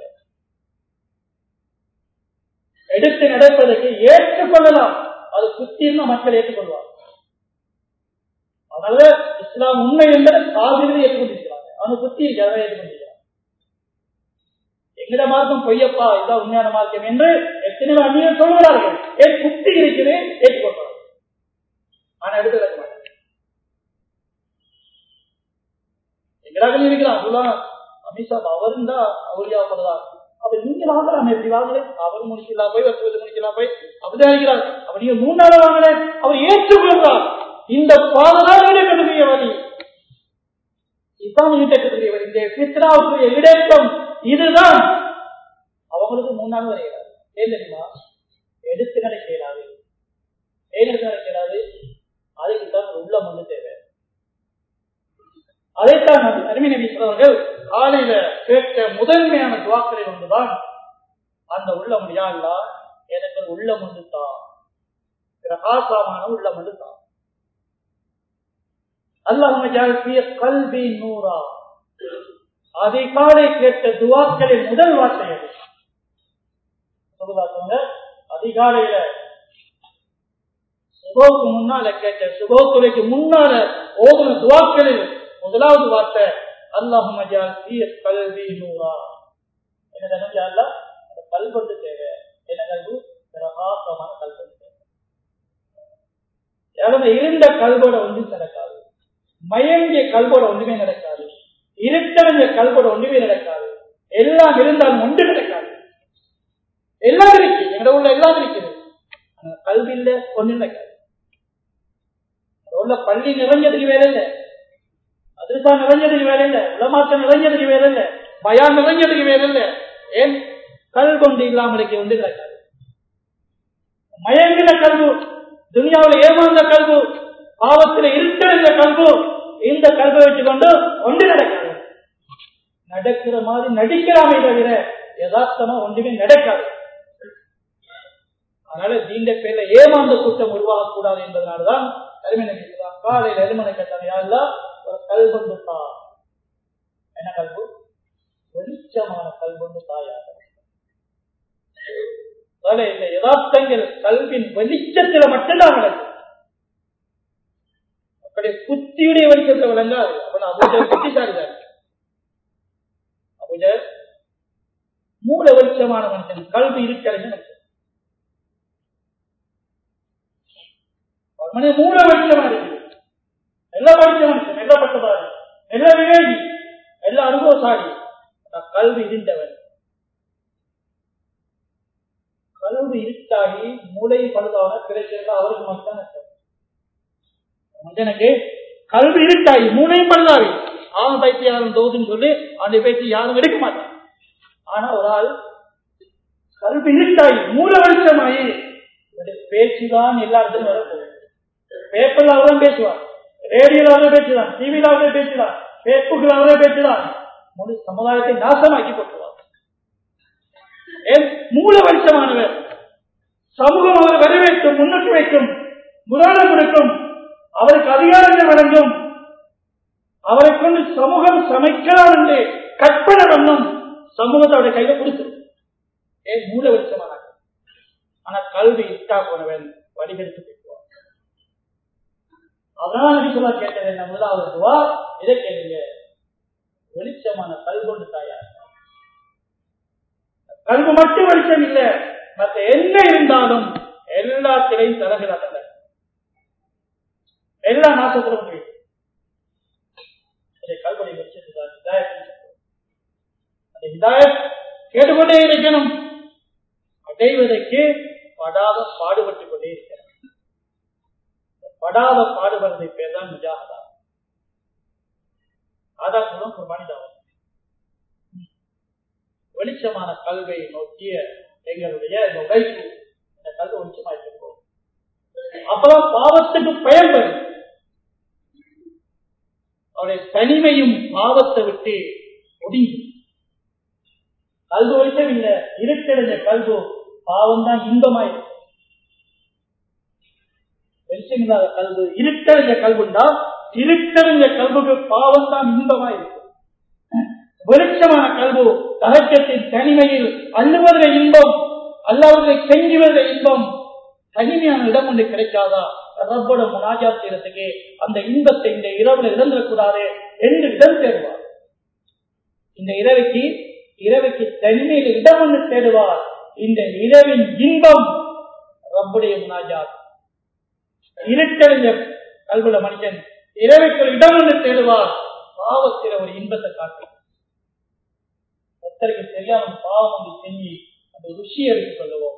எடுத்து நடப்பதற்கு ஏற்றுக்கொள்ளலாம் அது புத்தின்னு மக்கள் ஏற்றுக்கொள்வார் அதனால இஸ்லாம் உண்மை என்பதை காதிலே ஏற்றுக்கொண்டிருக்கிறாங்க அவங்க புத்தி ஜனதை ஏற்றுக்கொண்டிருக்கிறாங்க எங்கட மார்க்கம் பொய்யப்பா இதுதான் உண்மையான மார்க்கம் என்று எத்தனை அந்நியர் சொல்கிறார்கள் என் புத்தி இருக்குது ஏற்றுக்கொள்வார்கள் ஆனா எடுத்து நடக்க மாட்டேன் எங்கடாக இருக்கிறான் சொல்லலாம் அமித்ஷா அவரும் தான் அவரியா சொல்லலாம் அப்ப நீங்க வாங்கலாம் எப்படி வாங்கல அவர் முடிக்கலாம் போய் வருஷத்து முடிக்கலாம் போய் அப்படிதான் இருக்கிறார் அப்ப நீங்க மூணாவது வாங்கல அவர் ஏற்றுக்கொள்றார் இந்த பாதனால் ஈடுகட்டுடைய வழி இதுதான் ஈட்டக்கூடிய வழி இந்த சித்ராவுக்குரிய இடேற்றம் இதுதான் அவங்களுக்கு மூணாவது வருகிறார் ஏன் தெரியுமா எடுத்து நடக்க இயலாது ஏன் எடுத்து நடக்க இயலாது அதுக்கு தான் உள்ளம் வந்து தேவை அதைத்தான் அருமை நபி அவர்கள் காலையில கேட்ட முதன்மையான துவாக்களில் ஒன்றுதான் அந்த உள்ளம் யாழ்லா எனக்கு உள்ளம் ஒன்று தான் பிரகாசமான உள்ளம் ஒன்று தான் அல்லாஹ் கல்வி நூறா அதை காலை கேட்ட துவாக்களின் முதல் வார்த்தை அது சொல்லுவாங்க அதிகாலையில சுபோக்கு முன்னால கேட்ட சுபோத்துறைக்கு முன்னால ஓதுன துவாக்களில் முதலாவது வார்த்தை அல்லாஹ் மஜால் கல்வி நூறா என்ன நினைச்சா அல்ல அந்த கல்வெட்டு தேவை என்ன கல்வி பிரகாசமான கல்வெட்டு தேவை யாரும் இருந்த கல்வோட ஒன்றும் நடக்காது மயங்கிய கல்வோட ஒன்றுமே நடக்காது இருட்டறிஞ்ச கல்வோட ஒன்றுமே நடக்காது எல்லாம் இருந்தாலும் ஒன்று நடக்காது எல்லாம் இருக்கு எங்க உள்ள எல்லாம் இருக்குது ஆனா கல்வி இல்ல ஒண்ணு நடக்காது உள்ள பள்ளி நிறைஞ்சதுக்கு வேலை இல்லை அதிர்சா நிறைஞ்சதுக்கு வேலை இல்லை உலமாக்க நிறைஞ்சதுக்கு வேலை இல்லை பயான் நிறைஞ்சதுக்கு வேலை இல்லை ஏன் கல் கொண்டு இல்லாமலுக்கு ஒன்று நடக்காது மயங்கின கல்வு துனியாவில் ஏமாந்த கல்வு பாவத்தில் இருக்கின்ற கல்வு இந்த கல்வை வச்சுக்கொண்டு ஒன்று நடக்காது நடக்கிற மாதிரி நடிக்கலாமே தவிர யதார்த்தமா ஒன்றுமே நடக்காது அதனால தீண்ட பேர்ல ஏமாந்த கூட்டம் உருவாகக்கூடாது என்பதனால்தான் அருமை காலையில் எருமனை கட்டான் யாரெல்லாம் ஒரு கல்வொண்டு தா என்ன கல்வு வெளிச்சமான கல்வொண்டு தாயாக இந்த யதார்த்தங்கள் கல்வின் வெளிச்சத்துல மட்டும்தான் விளங்கும் அப்படி புத்தியுடைய வெளிச்சத்துல விளங்காது அப்ப அபுஜர் புத்திசாலிதான் அபுஜர் மூல வெளிச்சமான மனுஷன் கல்வி இருக்கிறது மனுஷன் மனித மூல வெளிச்சமா இருக்கு எல்லா படிச்ச மனுஷன் எல்லா பட்டதாரி எல்லா விவேகி எல்லா அனுபவசாலி கல்வி இருந்தவன் கல்வி இருட்டாகி மூளை பழுதான கிடைச்சிருந்தா அவருக்கு மட்டும் மனிதனுக்கு கல்வி இருட்டாகி மூளையும் பழுதாவி அவன் பைத்தியாரம் தோதுன்னு சொல்லி அந்த பேச்சு யாரும் எடுக்க மாட்டான் ஆனா ஒரு ஆள் கல்வி இருட்டாகி மூல வெளிச்சமாயி பேச்சுதான் எல்லா இடத்துலையும் வரப்போகுது பேப்பர்ல அவரும் பேசுவார் ரேடியோல அவரே பேசுதான் டிவியில அவரே பேசுதான் பேஸ்புக்ல அவரே பேசுதான் முழு சமுதாயத்தை நாசமாக்கி போட்டுவார் ஏன் மூல வருஷமானவர் சமூகம் அவர் வரவேற்கும் முன்னுக்கு வைக்கும் முராடம் கொடுக்கும் அவருக்கு அதிகாரங்கள் வழங்கும் அவரை கொண்டு சமூகம் சமைக்கலாம் என்று கற்பனை பண்ணும் சமூகத்தை அவருடைய கையில கொடுத்துரும் ஏன் மூல வருஷமான ஆனா கல்வி இட்டா போனவன் வடிகெடுத்து போய்க்குவான் அதனால நபி சொல்லா கேட்டது என்ன முதலாவது துவா இதை கேளுங்க வெளிச்சமான கல்கொண்டு தாயார் கல்வி மட்டும் வெளிச்சம் இல்ல மற்ற என்ன இருந்தாலும் எல்லாத்திலையும் தலகிறார்கள் எல்லா நாசத்திலும் முடியும் கல்வனை வெளிச்சத்துதான் அந்த ஹிதாயத் கேட்டுக்கொண்டே இருக்கணும் அடைவதற்கு படாத பாடுபட்டுக் கொண்டே இருக்கிறார் படாத பாடுபடுறதை பேர் தான் முஜாகதா ஆதார் மூலம் குர்பானிதாவும் வெளிச்சமான கல்வை நோக்கிய எங்களுடைய இந்த உழைப்பு இந்த கல்வி வெளிச்சமாயிருக்கும் அப்பதான் பாவத்துக்கு பயன்படும் அவருடைய தனிமையும் பாவத்தை விட்டு ஒடுங்கி கல்வி வெளிச்சம் இல்ல இருட்டடைஞ்ச கல்வு பாவம் தான் இன்பமாயிருக்கும் வெளிச்சம் இல்லாத கல்வு இருட்டறிஞ்ச கல்வுண்டா இருட்டறிஞ்ச கல்வுக்கு பாவம் தான் இன்பமா இருக்கும் வெளிச்சமான கல்வு தகச்சத்தின் தனிமையில் அள்ளுவதில் இன்பம் அல்லாவதை கெஞ்சுவதில் இன்பம் தனிமையான இடம் ஒன்று கிடைக்காதா ரப்போட முனாஜா செய்யறதுக்கு அந்த இன்பத்தை இந்த இரவுல இழந்துடக்கூடாது என்று இடம் தேடுவார் இந்த இரவுக்கு இரவுக்கு தனிமையில் இடம் ஒன்று தேடுவார் இந்த இரவின் இன்பம் ரப்புடைய முனாஜாத் இருட்டறிஞ்ச கல்வில மனுஷன் இரவைக்குள் இடம் ஒன்று தேடுவார் பாவத்தில் ஒரு இன்பத்தை காட்டும் ஒருத்தருக்கு தெரியாம பாவம் ஒன்று செஞ்சு அந்த ருசியை எடுத்துக் கொள்ளுவோம்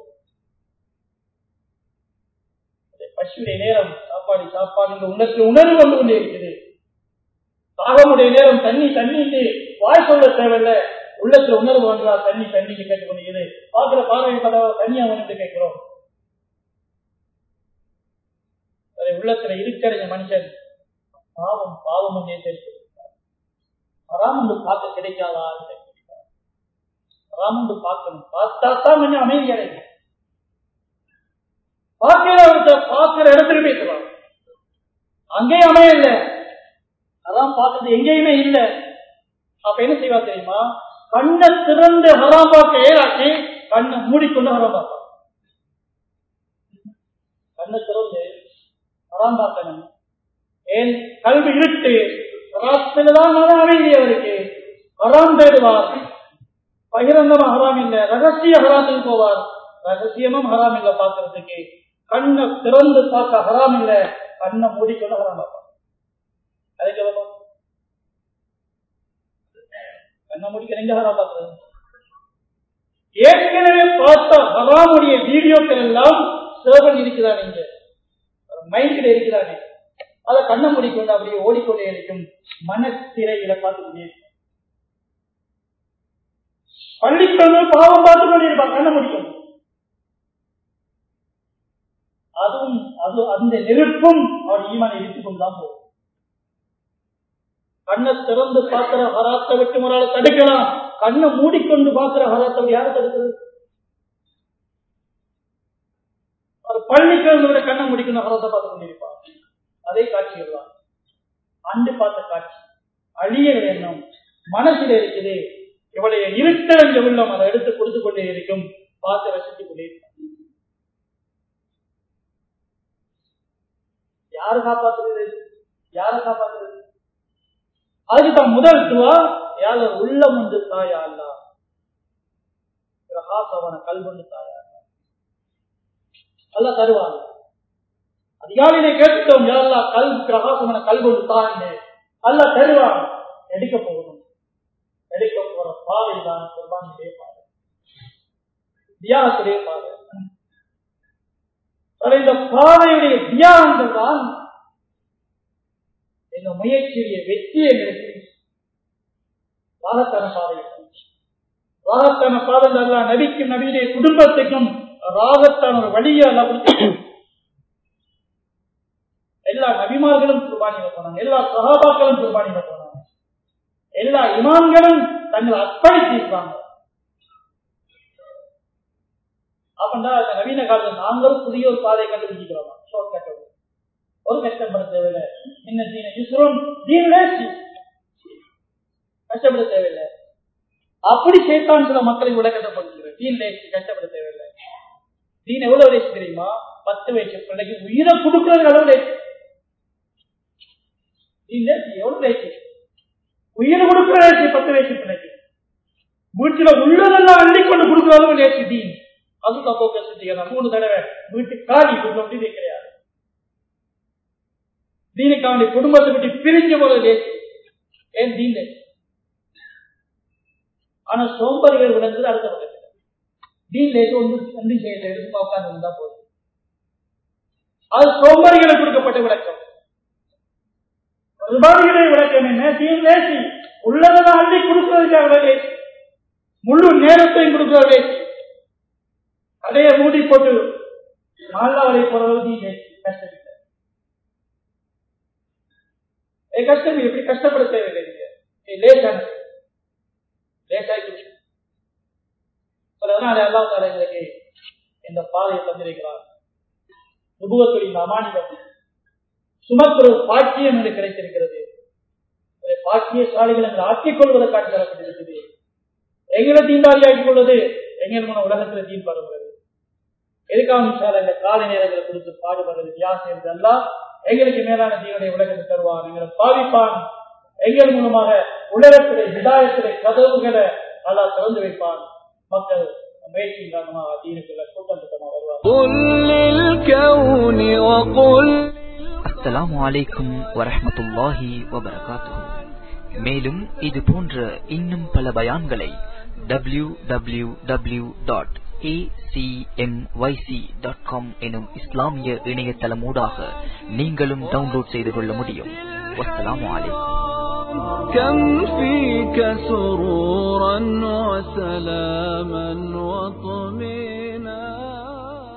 பசுடைய நேரம் சாப்பாடு சாப்பாடு இந்த உணர்ச்சி உணர்வு வந்து கொண்டே இருக்குது தாகமுடைய நேரம் தண்ணி தண்ணி வாய் சொல்ல தேவையில்லை உள்ளத்துல உணர்வு வந்தா தண்ணி தண்ணி கேட்டுக்கொண்டிருக்குது பாக்குற பார்வை பார்த்தா தண்ணியா வந்து கேட்கிறோம் உள்ளத்துல இருக்கிற மனுஷன் பாவம் பாவம் அராமண்டு பார்க்க கிடைக்காதா அராமண்டு பார்க்கணும் பார்த்தா தான் கொஞ்சம் அமைதி அடையும் பார்க்கிற பார்க்கிற இடத்துல பேசுவான் அங்கேயும் அமைய இல்லை அதான் பார்க்கறது எங்கேயுமே இல்லை அப்ப என்ன செய்வா தெரியுமா கண்ணை திறந்து ஹராம் பார்க்க ஏறாச்சு கண்ணை மூடிக்கொண்டு ஹராம் பார்ப்பான் கண்ணை திறந்து ஹராம் பார்க்கணும் ஏன் கல்வி இருட்டு ஹராத்தில்தான் மன அமைதி அவருக்கு ஹராம் தேடுவார் பகிரங்கமா ஹராம் இல்ல ரகசிய ஹராத்துக்கு போவார் ரகசியமும் ஹராம் இல்ல பாக்குறதுக்கு கண்ணை திறந்து பார்க்க ஹராம் இல்ல கண்ணை மூடிக்கொண்டு ஹராம் பார்ப்பார் அதுக்கு எவ்வளவு? கண்ணை மூடிக்க எங்க ஹராம் பார்க்கறது ஏற்கனவே பார்த்த ஹராமுடைய வீடியோக்கள் எல்லாம் சேவன் இருக்கிறான் இங்க மைண்டில் இருக்கிறானே அதை கண்ணை மூடிக்கொண்டு அப்படியே ஓடிக்கொண்டே இருக்கும் மனத்திரையில பார்த்துக்கொண்டே இருக்கும் பள்ளிக்கிழமை பாவம் பார்த்து கொண்டிருப்பான் கண்ணை முடிக்கணும் அதுவும் அது அந்த நெருப்பும் அவன் ஈமானை இழுத்துக் கொண்டுதான் போகும் கண்ணை திறந்து பார்க்கிற ஹராத்தை விட்டு முறால தடுக்கலாம் கண்ணை மூடிக்கொண்டு பார்க்கிற ஹராத்தை யாரை தடுக்கிறது ஒரு பள்ளிக்கிழமை விட கண்ணை முடிக்கணும் ஹராத்தை பார்த்து கொண்டிருப்பான் அதே காட்சிகள் தான் அண்டு பார்த்த காட்சி அழிய எண்ணம் மனசுல இருக்குது இவளைய இருட்டடைஞ்ச உள்ளம் அதை எடுத்து கொடுத்து கொண்டே இருக்கும் பார்த்து ரசித்துக் கொண்டே இருக்கும் யாரு காப்பாத்துறது யார காப்பாத்துறது அதுக்கு தான் முதல் துவா யார உள்ளம் உண்டு தாயா அல்ல பிரகாசவன கல்வொண்டு தாயா அல்ல தருவாங்க அதிகாலையிலே கேட்டுட்டோம் யாரெல்லாம் கல் பிரகாசமான கல்வொண்டு தாங்க அல்ல தருவாங்க எடுக்க போகணும் எடுக்க போற பாதை தான் குர்பானியுடைய பாதை தியாகத்துடைய பாதை ஆனா இந்த பாதையுடைய தியாகங்கள் தான் எங்க முயற்சியுடைய வெற்றி எங்களுக்கு ராகத்தான பாதை ராகத்தான பாதை அல்ல நபிக்கும் நபியுடைய குடும்பத்துக்கும் ராகத்தான ஒரு வழியை அல்ல கொடுத்து எல்லா நபிமார்களும் குர்பானியில போனாங்க எல்லா சகாபாக்களும் குர்பானியில போனாங்க எல்லா இமாம்களும் தங்களை அர்ப்பணித்திருப்பாங்க அப்படின்னா இந்த நவீன காலத்தில் நாங்களும் புதிய ஒரு பாதையை கண்டுபிடிக்கிறோம் ஷார்ட் கட் ஒரு கஷ்டப்பட தேவையில்லை என்ன தீன யுஸ்ரோன் தீன் லேசி கஷ்டப்பட தேவையில்லை அப்படி சேர்த்தான் சில மக்களை விளக்கப்படுத்துகிறேன் தீன் லேசி கஷ்டப்பட தேவையில்லை தீன் எவ்வளவு லேசி தெரியுமா பத்து வயசு பிள்ளைக்கு உயிரை கொடுக்கறது அளவு லேசி தீன் லேசி எவ்வளவு லேசி உயிரை கொடுக்கிற லேசி பத்து வயசு பிள்ளைக்கு வீட்டுல உள்ளதெல்லாம் அள்ளி கொண்டு கொடுக்கிற அளவு லேசி தீன் அதுக்கு அப்போ செஞ்சுக்கிறேன் மூணு தடவை வீட்டு காலி அப்படி கிடையாது தீனுக்கு அவனுடைய குடும்பத்தை விட்டு பிரிஞ்ச போல லேசி ஏன் தீன் லேசி ஆனா சோம்பறிகள் விளங்குது அடுத்த பக்கத்தில் தீன் லேசி ஒன்று ஒன்று செய்ய எடுத்து உட்கார்ந்து இருந்தா போதும் அது சோம்பறிகளுக்கு கொடுக்கப்பட்ட விளக்கம் ரிபாதிகளை விளக்கம் என்ன தீன் லேசி உள்ளதெல்லாம் அள்ளி கொடுக்கிறதுக்காக லேசி முழு நேரத்தையும் கொடுக்கிற லேசி அடைய மூடி போட்டு மாலாவளை போறது கஷ்டம் கஷ்டம் எப்படி கஷ்டப்பட தேவையில்லை நீங்க லேசான லேசாகி அதனால எல்லா எங்களுக்கு இந்த பாதையை தந்திருக்கிறார் நுபுவத்துடைய அமானிதம் சுமக்கிற பாக்கியம் என்று கிடைத்திருக்கிறது பாக்கியசாலிகள் என்று ஆக்கிக் கொள்வதற்காக தரப்பட்டிருக்கிறது எங்களை தீண்டாளி ஆக்கிக் கொள்வது எங்கள் மூலம் உலகத்தில் தீன் பரவுகிறது எதுக்காக மிசால இந்த காலை நேரங்களை கொடுத்து பாடுபடுறது தியாசம் என்றெல்லாம் எங்களுக்கு மேலான தீனுடைய உலகத்தை தருவான் எங்களை பாவிப்பான் எங்கள் மூலமாக உலகத்திலே விதாயத்திலே கதவுகளை நல்லா திறந்து வைப்பான் மக்கள் முயற்சியின் காரணமாக தீனுக்குள்ள கூட்டம் கூட்டமாக வருவார் அஸ்ஸலாமு அலைக்கும் வரஹமத்துல்லாஹி வபரகாத்துஹு மேலும் இது போன்ற இன்னும் பல பயான்களை W W W dot acmyc.com எனும் இஸ்லாமிய இணையதளமூடாக நீங்களும் டவுன்லோட் செய்து கொள்ள முடியும் வஸ்ஸலாமு அலைக்கும் كم فيك سرورا وسلاما وطمئنا